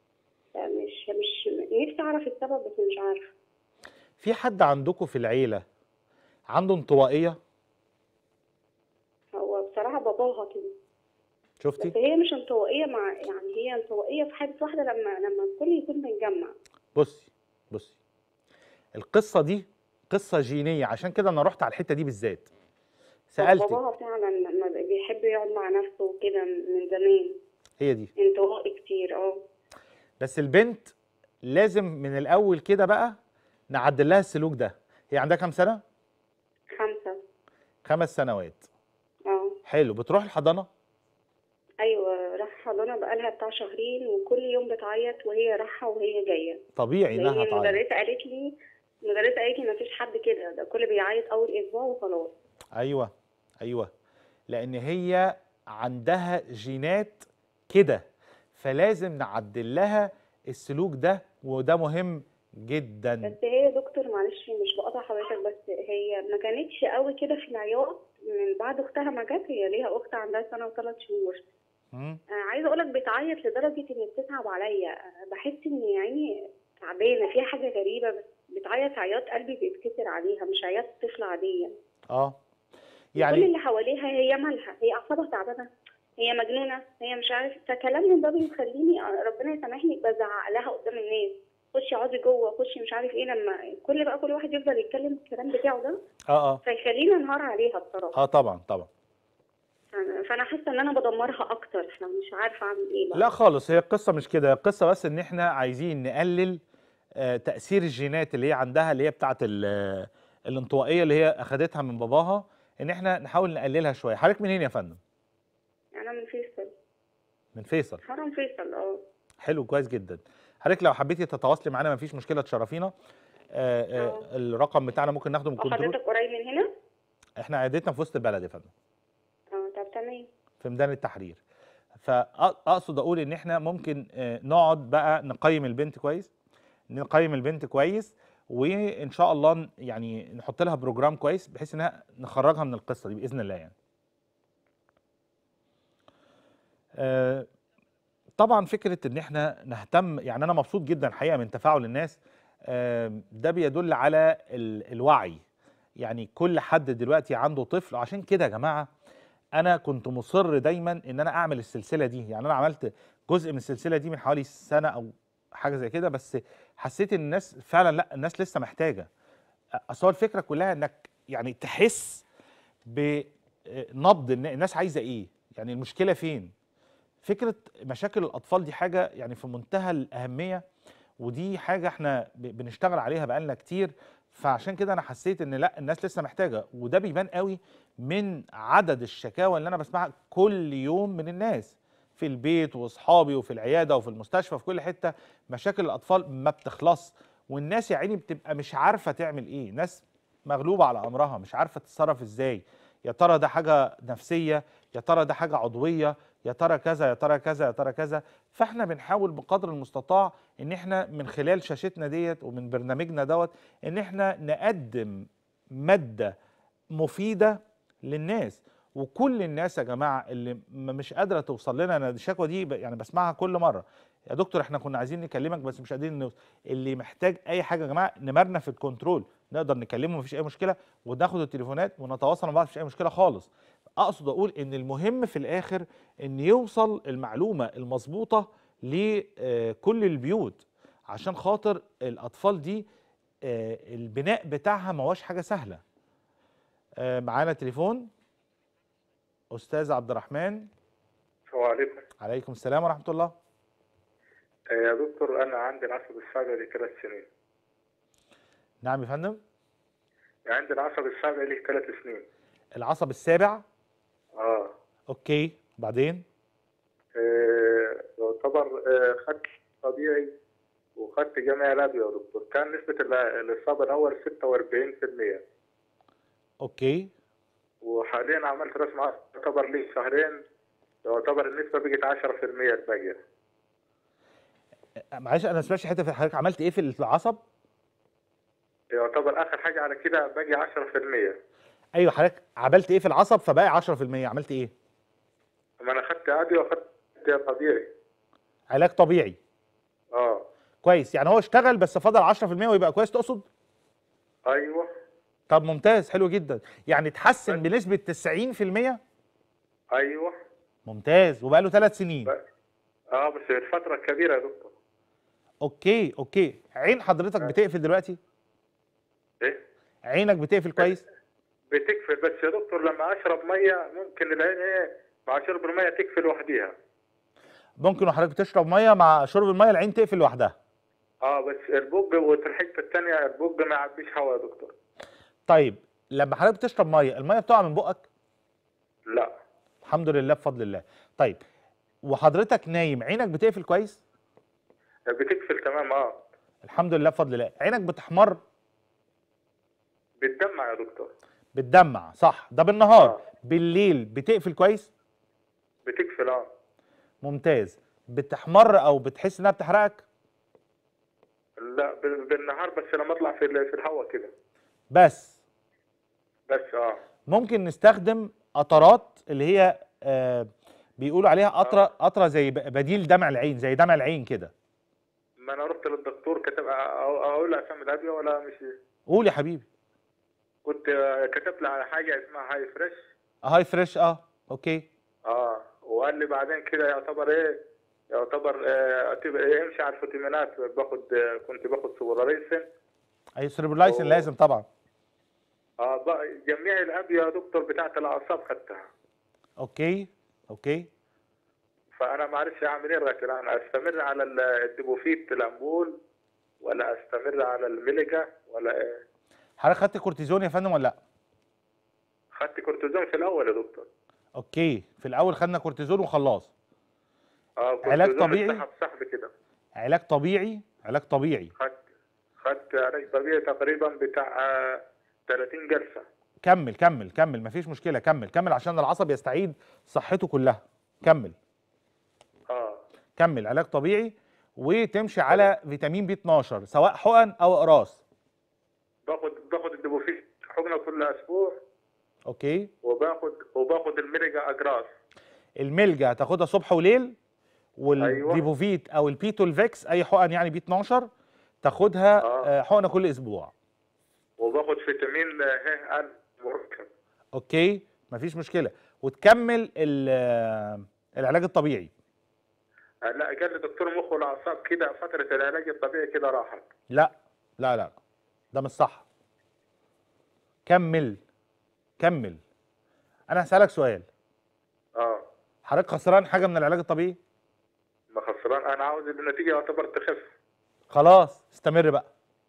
مش مش نفسي اعرف السبب بس مش عارفه في حد عندكم في العيله عنده انطوائيه هو بصراحه باباها كده شفتي بس هي مش انطوائيه مع يعني هي انطوائيه في حاجه واحده لما لما الكل يكون متجمع بصي بصي القصه دي قصه جينيه عشان كده انا رحت على الحته دي بالذات سالتك باباها فعلا لما بيحب يقعد مع نفسه وكده من زمان هي دي انطوائي كتير اه بس البنت لازم من الاول كده بقى نعدل لها السلوك ده هي عندها كام سنه خمسه خمس سنوات اه حلو بتروح الحضانه ايوه راح حضانه بقالها بتاع شهرين وكل يوم بتعيط وهي رايحه وهي جايه طبيعي لان انها تعيط المدرسه قالت لي المدرسه قالت لي مفيش حد كده ده كل بيعيط اول اسبوع وخلاص ايوه ايوه لان هي عندها جينات كده فلازم نعدل لها السلوك ده وده مهم جدا بس هي يا دكتور معلش مش بقطع حضرتك بس هي ما كانتش قوي كده في العياط من بعد اختها ما جت هي ليها اخت عندها سنه وثلاث شهور مم. آه، عايزه اقول لك بتعيط لدرجه ان بتصعب عليا آه، بحس ان يعني تعبانه فيها حاجه غريبه بس بتعيط عياط قلبي بيتكسر عليها مش عياط طفله عاديه اه كل يعني اللي حواليها هي مالها هي اعصابها تعبانه هي مجنونه هي مش عارف فكلامهم ده بيخليني آه، ربنا يسامحني بزعق لها قدام الناس خشي اقعدي جوه خشي مش عارف ايه لما كل بقى كل واحد يفضل يتكلم الكلام بتاعه ده اه اه فيخليني انهار عليها بصراحه اه طبعا طبعا فأنا- فانا حاسه ان انا بدمرها اكتر فمش عارفه اعمل ايه بقى لا خالص هي القصه مش كده القصه بس ان احنا عايزين نقلل آه، تاثير الجينات اللي هي عندها اللي هي بتاعه ال- آه، الانطوائيه اللي هي اخدتها من باباها ان احنا نحاول نقللها شويه حضرتك منين يا فندم انا من فيصل من فيصل حرم فيصل اه حلو كويس جدا حضرتك لو حبيتي تتواصلي معانا مفيش مشكله تشرفينا آه، آه، آه. الرقم بتاعنا ممكن ناخده من كنترول وحضرتك قريب من هنا احنا عيادتنا في وسط البلد يا فندم اه طب تمام في ميدان التحرير فاقصد اقول ان احنا ممكن آه، نقعد بقى نقيم البنت كويس نقيم البنت كويس وان شاء الله ن- يعني نحط لها بروجرام كويس بحيث انها نخرجها من القصه دي باذن الله يعني آه، طبعا فكره ان احنا نهتم يعني انا مبسوط جدا الحقيقه من تفاعل الناس آه، ده بيدل على ال- الوعي يعني كل حد دلوقتي عنده طفل عشان كده يا جماعه انا كنت مصر دايما ان انا اعمل السلسله دي يعني انا عملت جزء من السلسله دي من حوالي سنه او حاجه زي كده بس حسيت ان الناس فعلا لا الناس لسه محتاجه اصل هو الفكره كلها انك يعني تحس بنبض الن- الناس عايزه ايه يعني المشكله فين فكره مشاكل الاطفال دي حاجه يعني في منتهى الاهميه ودي حاجه احنا ب- بنشتغل عليها بقالنا كتير فعشان كده انا حسيت ان لا الناس لسه محتاجه وده بيبان قوي من عدد الشكاوى اللي انا بسمعها كل يوم من الناس في البيت واصحابي وفي العياده وفي المستشفى في كل حته مشاكل الاطفال ما بتخلص والناس يا عيني بتبقى مش عارفه تعمل ايه ناس مغلوبه على امرها مش عارفه تتصرف ازاي يا ترى ده حاجه نفسيه يا ترى ده حاجه عضويه يا ترى كذا يا ترى كذا يا ترى كذا فاحنا بنحاول بقدر المستطاع ان احنا من خلال شاشتنا ديت ومن برنامجنا دوت ان احنا نقدم ماده مفيده للناس وكل الناس يا جماعه اللي م- مش قادره توصل لنا انا الشكوى دي ب- يعني بسمعها كل مره يا دكتور احنا كنا عايزين نكلمك بس مش قادرين نوصل اللي محتاج اي حاجه يا جماعه نمرنا في الكنترول نقدر نكلمه مفيش اي مشكله وناخد التليفونات ونتواصل مع بعض مفيش اي مشكله خالص اقصد اقول ان المهم في الاخر ان يوصل المعلومه المظبوطه لكل البيوت عشان خاطر الاطفال دي آه، البناء بتاعها ما هوش حاجه سهله آه، معانا تليفون استاذ عبد الرحمن السلام عليكم عليكم السلام ورحمه الله آه، يا دكتور انا عندي العصب السابع لي ثلاث سنين نعم يا فندم عندي العصب السابع لي ثلاث سنين العصب السابع اه اوكي بعدين آه، يعتبر آه، خدت طبيعي وخدت جامعي لابي يا دكتور كان نسبة ال- الإصابة الأول 46% اوكي وحاليا عملت رسم عصب يعتبر لي شهرين يعتبر النسبة بقت 10% الباقية آه، معلش انا ما سمعتش حته في حضرتك عملت ايه في العصب يعتبر آخر حاجة على كده باقي 10% ايوه حضرتك عملت ايه في العصب فبقى 10% عملت ايه ما أنا خدت عادي وخدت طبيعي علاج طبيعي اه كويس يعني هو اشتغل بس فضل 10% ويبقى كويس تقصد أيوه طب ممتاز حلو جدا يعني اتحسن بنسبه 90% أيوه ممتاز وبقاله ثلاث سنين اه بس الفتره كبيره يا دكتور اوكي اوكي عين حضرتك بتقفل دلوقتي ايه عينك بتقفل كويس بتقفل بس يا دكتور لما اشرب ميه ممكن العين ايه مع شرب الميه تقفل لوحديها ممكن وحضرتك بتشرب ميه مع شرب الميه العين تقفل لوحدها اه بس البوج والحته الثانيه البوج ما يعبيش هواء يا دكتور طيب لما حضرتك بتشرب ميه الميه بتقع من بقك لا الحمد لله بفضل الله طيب وحضرتك نايم عينك بتقفل كويس بتقفل تمام اه الحمد لله بفضل الله عينك بتحمر بتدمع يا دكتور بتدمع صح ده بالنهار آه. بالليل بتقفل كويس بتقفل اه ممتاز بتحمر او بتحس انها بتحرقك لا بال- بالنهار بس لما اطلع في ال- في الهواء كده بس بس اه ممكن نستخدم قطرات اللي هي آه بيقولوا عليها قطره قطره زي ب- بديل دمع العين زي دمع العين كده ما انا رحت للدكتور كتب أ- أ- اقول اسامي الادويه ولا مش قول يا حبيبي كنت آه، كتب لي على حاجه اسمها هاي فريش هاي فريش اه اوكي اه وقال لي بعدين كده يعتبر ايه يعتبر آه تبقى امشي على الفيتامينات باخد آه كنت باخد سوبراليسن اي سريبرولايسين أوه. لازم طبعا اه بقى جميع الادويه يا دكتور بتاعت الاعصاب خدتها اوكي اوكي فانا ما اعرفش اعمل ايه لغايه الان استمر على ال- الديبوفيت الامبول ولا استمر على الميليجا ولا ايه حضرتك خدت كورتيزون يا فندم ولا لا خدت كورتيزون في الاول يا دكتور اوكي في الاول خدنا كورتيزون وخلاص اه علاج كورتيزون طبيعي؟ اتسحب سحب كده علاج طبيعي علاج طبيعي خدت خدت علاج طبيعي تقريبا بتاع آه 30 جلسه كمل كمل كمل مفيش مشكله كمل كمل عشان العصب يستعيد صحته كلها كمل اه كمل علاج طبيعي وتمشي على فيتامين بي 12 سواء حقن او اقراص باخد باخد الديبوفيت حقنه كل اسبوع اوكي وباخد وباخد الميليجا اجراس الملجا هتاخدها صبح وليل والديبوفيت او البيتولفيكس اي حقن يعني بي 12 تاخدها آه. آه، حقنه كل اسبوع وباخد فيتامين ه ال مركب اوكي مفيش مشكله وتكمل ال- آه، العلاج الطبيعي آه، لا قال لي دكتور مخ والاعصاب كده فتره العلاج الطبيعي كده راحت لا لا لا ده مش صح كمل كمل انا هسألك سؤال اه حضرتك خسران حاجه من العلاج الطبيعي ما خسران انا عاوز النتيجه يعتبر تخف خلاص استمر بقى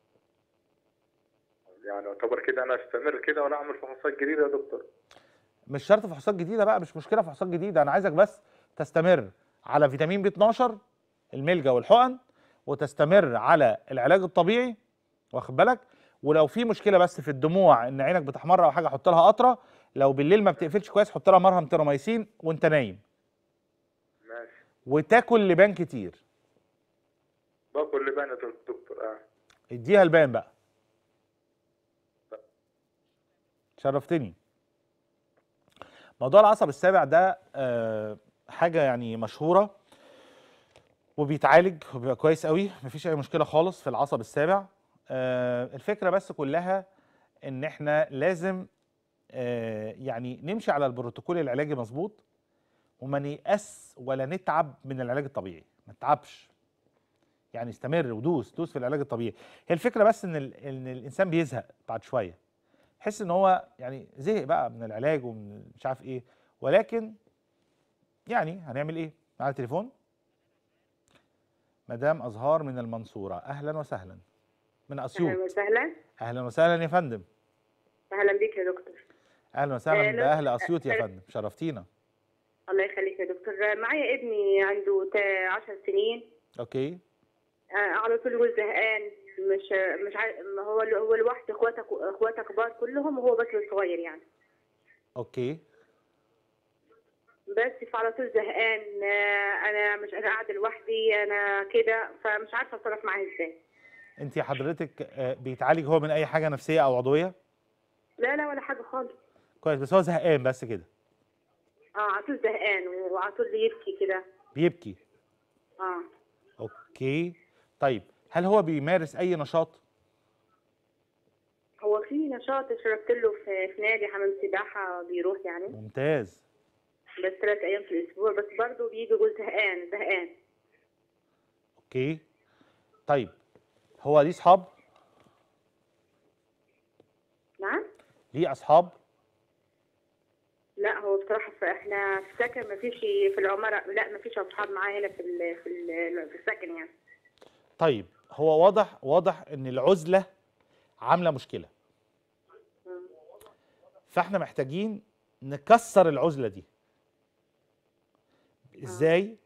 يعني يعتبر كده انا استمر كده ولا اعمل فحوصات جديده يا دكتور مش شرط فحوصات جديده بقى مش مشكله فحوصات جديده انا عايزك بس تستمر على فيتامين بي 12 الملجا والحقن وتستمر على العلاج الطبيعي واخد بالك ولو في مشكله بس في الدموع ان عينك بتحمر او حاجه حط لها قطره لو بالليل ما بتقفلش كويس حط لها مرهم تيراميسين وانت نايم ماشي وتاكل لبان كتير باكل لبان يا دكتور اه اديها البان بقى شرفتني موضوع العصب السابع ده آه، حاجه يعني مشهوره وبيتعالج وبيبقى كويس قوي مفيش اي مشكله خالص في العصب السابع آه، الفكره بس كلها ان احنا لازم آه، يعني نمشي على البروتوكول العلاجي مظبوط وما نيأس ولا نتعب من العلاج الطبيعي ما تتعبش يعني استمر ودوس دوس في العلاج الطبيعي هي الفكره بس ان ال- ان الانسان بيزهق بعد شويه يحس ان هو يعني زهق بقى من العلاج ومن مش عارف ايه ولكن يعني هنعمل ايه معانا تليفون مدام ازهار من المنصوره اهلا وسهلا من اهلا اسيوط وسهلا اهلا وسهلا يا فندم اهلا بيك يا دكتور اهلا وسهلا أهلا. باهل اسيوط يا أهلا. فندم شرفتينا الله يخليك يا دكتور معايا ابني عنده تا- عشر سنين اوكي آه، على طول يقول زهقان مش مش عارف ما هو هو لوحده اخواتك اخواته كبار كلهم وهو بس الصغير يعني اوكي بس فعلى طول زهقان آه، انا مش انا قاعده لوحدي انا كده فمش عارفه اتصرف معاه ازاي انت حضرتك آه، بيتعالج هو من اي حاجه نفسيه او عضويه لا لا ولا حاجه خالص كويس بس هو زهقان بس كده اه على طول زهقان وعلى طول يبكي كده بيبكي اه اوكي طيب هل هو بيمارس اي نشاط هو في نشاط اشتركت له في في نادي حمام سباحه بيروح يعني ممتاز بس ثلاث ايام في الاسبوع بس برضه بيجي يقول زهقان زهقان اوكي طيب هو ليه اصحاب نعم ليه اصحاب لا هو بصراحه فاحنا في سكن ما فيش في العماره لا ما فيش اصحاب معاه هنا في ال في ال في السكن يعني طيب هو واضح واضح ان العزله عامله مشكله فاحنا محتاجين نكسر العزله دي ازاي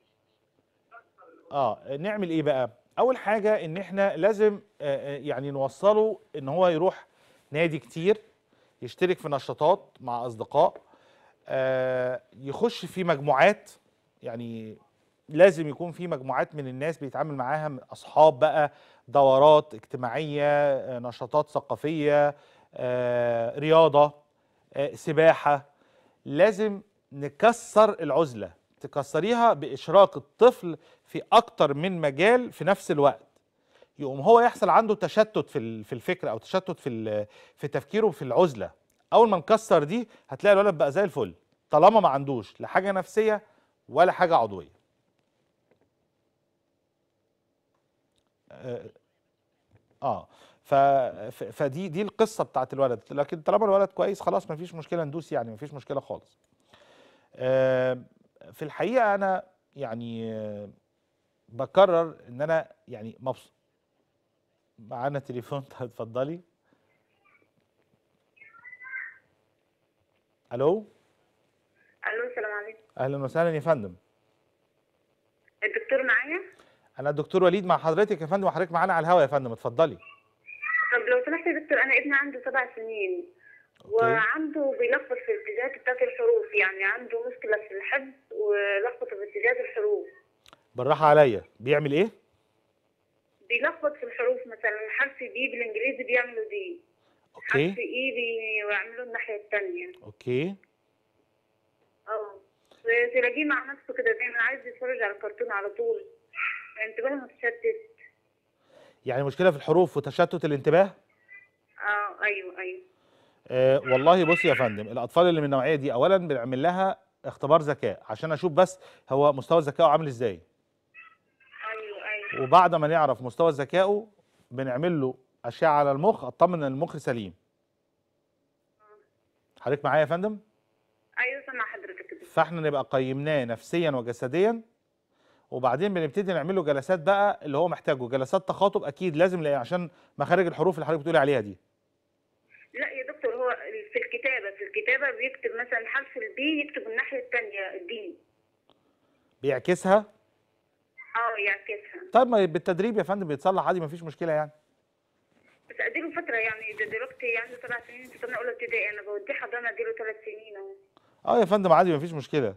اه نعمل ايه بقى اول حاجه ان احنا لازم آه، آه، يعني نوصله ان هو يروح نادي كتير يشترك في نشاطات مع اصدقاء آه، يخش في مجموعات يعني لازم يكون في مجموعات من الناس بيتعامل معاها من اصحاب بقى دورات اجتماعيه آه، نشاطات ثقافيه آه، رياضه آه، سباحه لازم نكسر العزله تكسريها باشراك الطفل في اكتر من مجال في نفس الوقت يقوم هو يحصل عنده تشتت في ال- في الفكر او تشتت في ال- في تفكيره في العزله اول ما نكسر دي هتلاقي الولد بقى زي الفل طالما ما عندوش لا حاجه نفسيه ولا حاجه عضويه اه آه. ف... ف- فدي دي القصه بتاعت الولد لكن طالما الولد كويس خلاص ما فيش مشكله ندوس يعني ما فيش مشكله خالص آه، في الحقيقه انا يعني آه، بكرر ان انا يعني مبسوط معانا تليفون اتفضلي الو الو السلام عليكم اهلا وسهلا يا فندم الدكتور معايا انا الدكتور وليد مع حضرتك يا فندم وحضرتك معانا على الهوا يا فندم اتفضلي طب لو سمحت يا دكتور انا ابني عنده سبع سنين وعنده بيلخبط في الاتجاهات بتاعت الحروف يعني عنده مشكله في الحفظ ولخبط في اتجاهات الحروف بالراحه عليا بيعمل ايه بيلخبط في الحروف مثلا حرف بي بالانجليزي بيعملوا دي اوكي حرف اي بيعملوا الناحيه الثانيه اوكي اه تلاقيه مع نفسه كده دايما عايز يتفرج على الكرتون على طول انتباهه متشتت يعني مشكله في الحروف وتشتت الانتباه اه ايوه ايوه آه والله بصي يا فندم الاطفال اللي من النوعيه دي اولا بنعمل لها اختبار ذكاء عشان اشوف بس هو مستوى ذكائه عامل ازاي ايوه ايوه وبعد ما نعرف مستوى ذكائه بنعمل له اشعه على المخ اطمن ان المخ سليم حضرتك معايا يا فندم ايوه سامع حضرتك كده فاحنا نبقى قيمناه نفسيا وجسديا وبعدين بنبتدي نعمل له جلسات بقى اللي هو محتاجه جلسات تخاطب اكيد لازم لأ- عشان مخارج الحروف اللي حضرتك بتقولي عليها دي لا يا دكتور هو في الكتابه في الكتابه بيكتب مثلا حرف البي يكتب الناحيه الثانيه الدي بيعكسها اه يعكسها طيب ما بالتدريب يا فندم بيتصلح عادي مفيش مشكله يعني بس اديله فتره يعني ده دلوقتي عنده سبع سنين في سنه اولى ابتدائي انا بوديه حضانه اديله ثلاث سنين اهو اه يا فندم عادي مفيش مشكله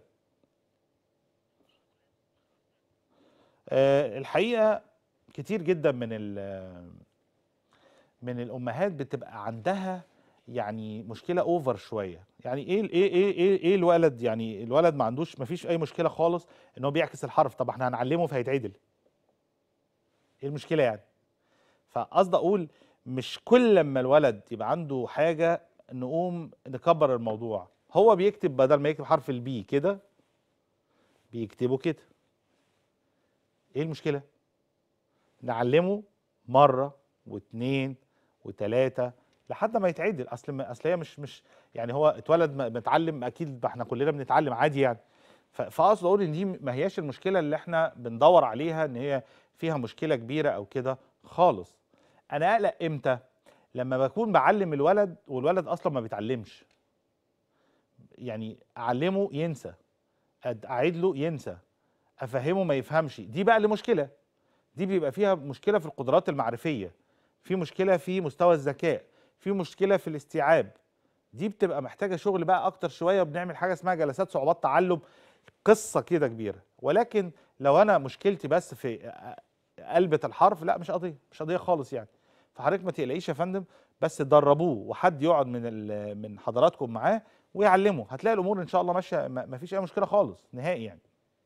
آه الحقيقه كتير جدا من ال- من الامهات بتبقى عندها يعني مشكله اوفر شويه يعني ايه ايه ايه ايه, إيه الولد يعني الولد ما عندوش ما فيش اي مشكله خالص ان هو بيعكس الحرف طب احنا هنعلمه فهيتعدل ايه المشكله يعني فقصد اقول مش كل لما الولد يبقى عنده حاجه نقوم نكبر الموضوع هو بيكتب بدل ما يكتب حرف البي كده بيكتبه كده ايه المشكله نعلمه مره واتنين وتلاته لحد ما يتعدل اصل ما- اصل هي مش مش يعني هو اتولد م- متعلم اكيد احنا كلنا بنتعلم عادي يعني ف- فاقصد اقول ان دي ما هياش المشكله اللي احنا بندور عليها ان هي فيها مشكله كبيره او كده خالص انا اقلق امتى لما بكون بعلم الولد والولد اصلا ما بيتعلمش يعني اعلمه ينسى أد- اعيد له ينسى افهمه ما يفهمش دي بقى اللي مشكله دي بيبقى فيها مشكله في القدرات المعرفيه في مشكله في مستوى الذكاء في مشكله في الاستيعاب دي بتبقى محتاجه شغل بقى اكتر شويه وبنعمل حاجه اسمها جلسات صعوبات تعلم قصه كده كبيره ولكن لو انا مشكلتي بس في قلبة الحرف لا مش قضيه مش قضيه خالص يعني فحضرتك ما تقلقيش يا فندم بس دربوه وحد يقعد من ال- من حضراتكم معاه ويعلمه هتلاقي الامور ان شاء الله ماشيه ما ما فيش اي مشكله خالص نهائي يعني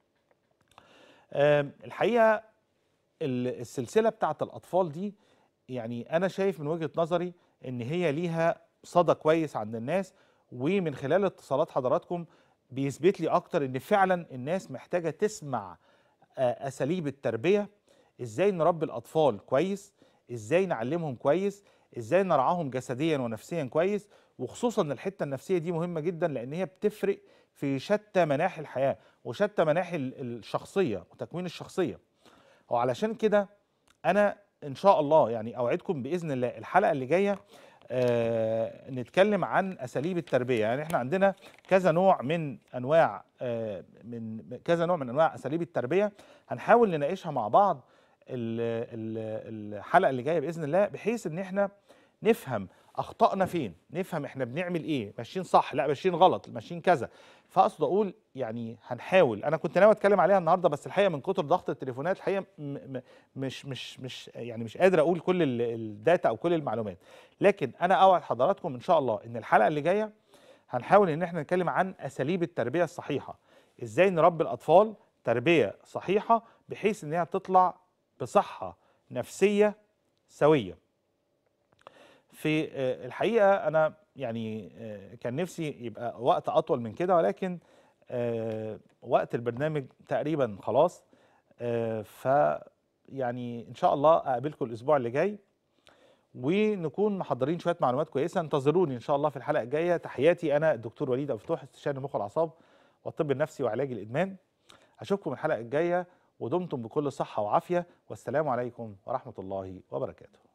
آم، الحقيقه ال- السلسله بتاعت الاطفال دي يعني انا شايف من وجهه نظري ان هي ليها صدى كويس عند الناس ومن خلال اتصالات حضراتكم بيثبت لي اكتر ان فعلا الناس محتاجه تسمع آه، اساليب التربيه ازاي نربي الاطفال كويس ازاي نعلمهم كويس ازاي نرعاهم جسديا ونفسيا كويس وخصوصا الحته النفسيه دي مهمه جدا لان هي بتفرق في شتى مناحي الحياه وشتى مناحي ال- الشخصيه وتكوين الشخصيه وعلشان كده انا ان شاء الله يعني اوعدكم باذن الله الحلقه اللي جايه آه نتكلم عن اساليب التربيه يعني احنا عندنا كذا نوع من انواع آه من كذا نوع من انواع اساليب التربيه هنحاول نناقشها مع بعض ال- ال- الحلقه اللي جايه باذن الله بحيث ان احنا نفهم اخطائنا فين نفهم احنا بنعمل ايه ماشيين صح لا ماشيين غلط ماشيين كذا فاقصد اقول يعني هنحاول انا كنت ناوي اتكلم عليها النهارده بس الحقيقه من كتر ضغط التليفونات الحقيقه م- م- مش مش مش يعني مش قادر اقول كل ال- الداتا او كل المعلومات لكن انا اوعد حضراتكم ان شاء الله ان الحلقه اللي جايه هنحاول ان احنا نتكلم عن اساليب التربيه الصحيحه ازاي نربي الاطفال تربيه صحيحه بحيث ان هي تطلع بصحه نفسيه سويه في آه، الحقيقه انا يعني آه، كان نفسي يبقى وقت اطول من كده ولكن آه، وقت البرنامج تقريبا خلاص آه، ف يعني ان شاء الله اقابلكم الاسبوع اللي جاي ونكون محضرين شويه معلومات كويسه انتظروني ان شاء الله في الحلقه الجايه تحياتي انا الدكتور وليد ابو فتوح استشاري المخ والاعصاب والطب النفسي وعلاج الادمان اشوفكم الحلقه الجايه ودمتم بكل صحه وعافيه والسلام عليكم ورحمه الله وبركاته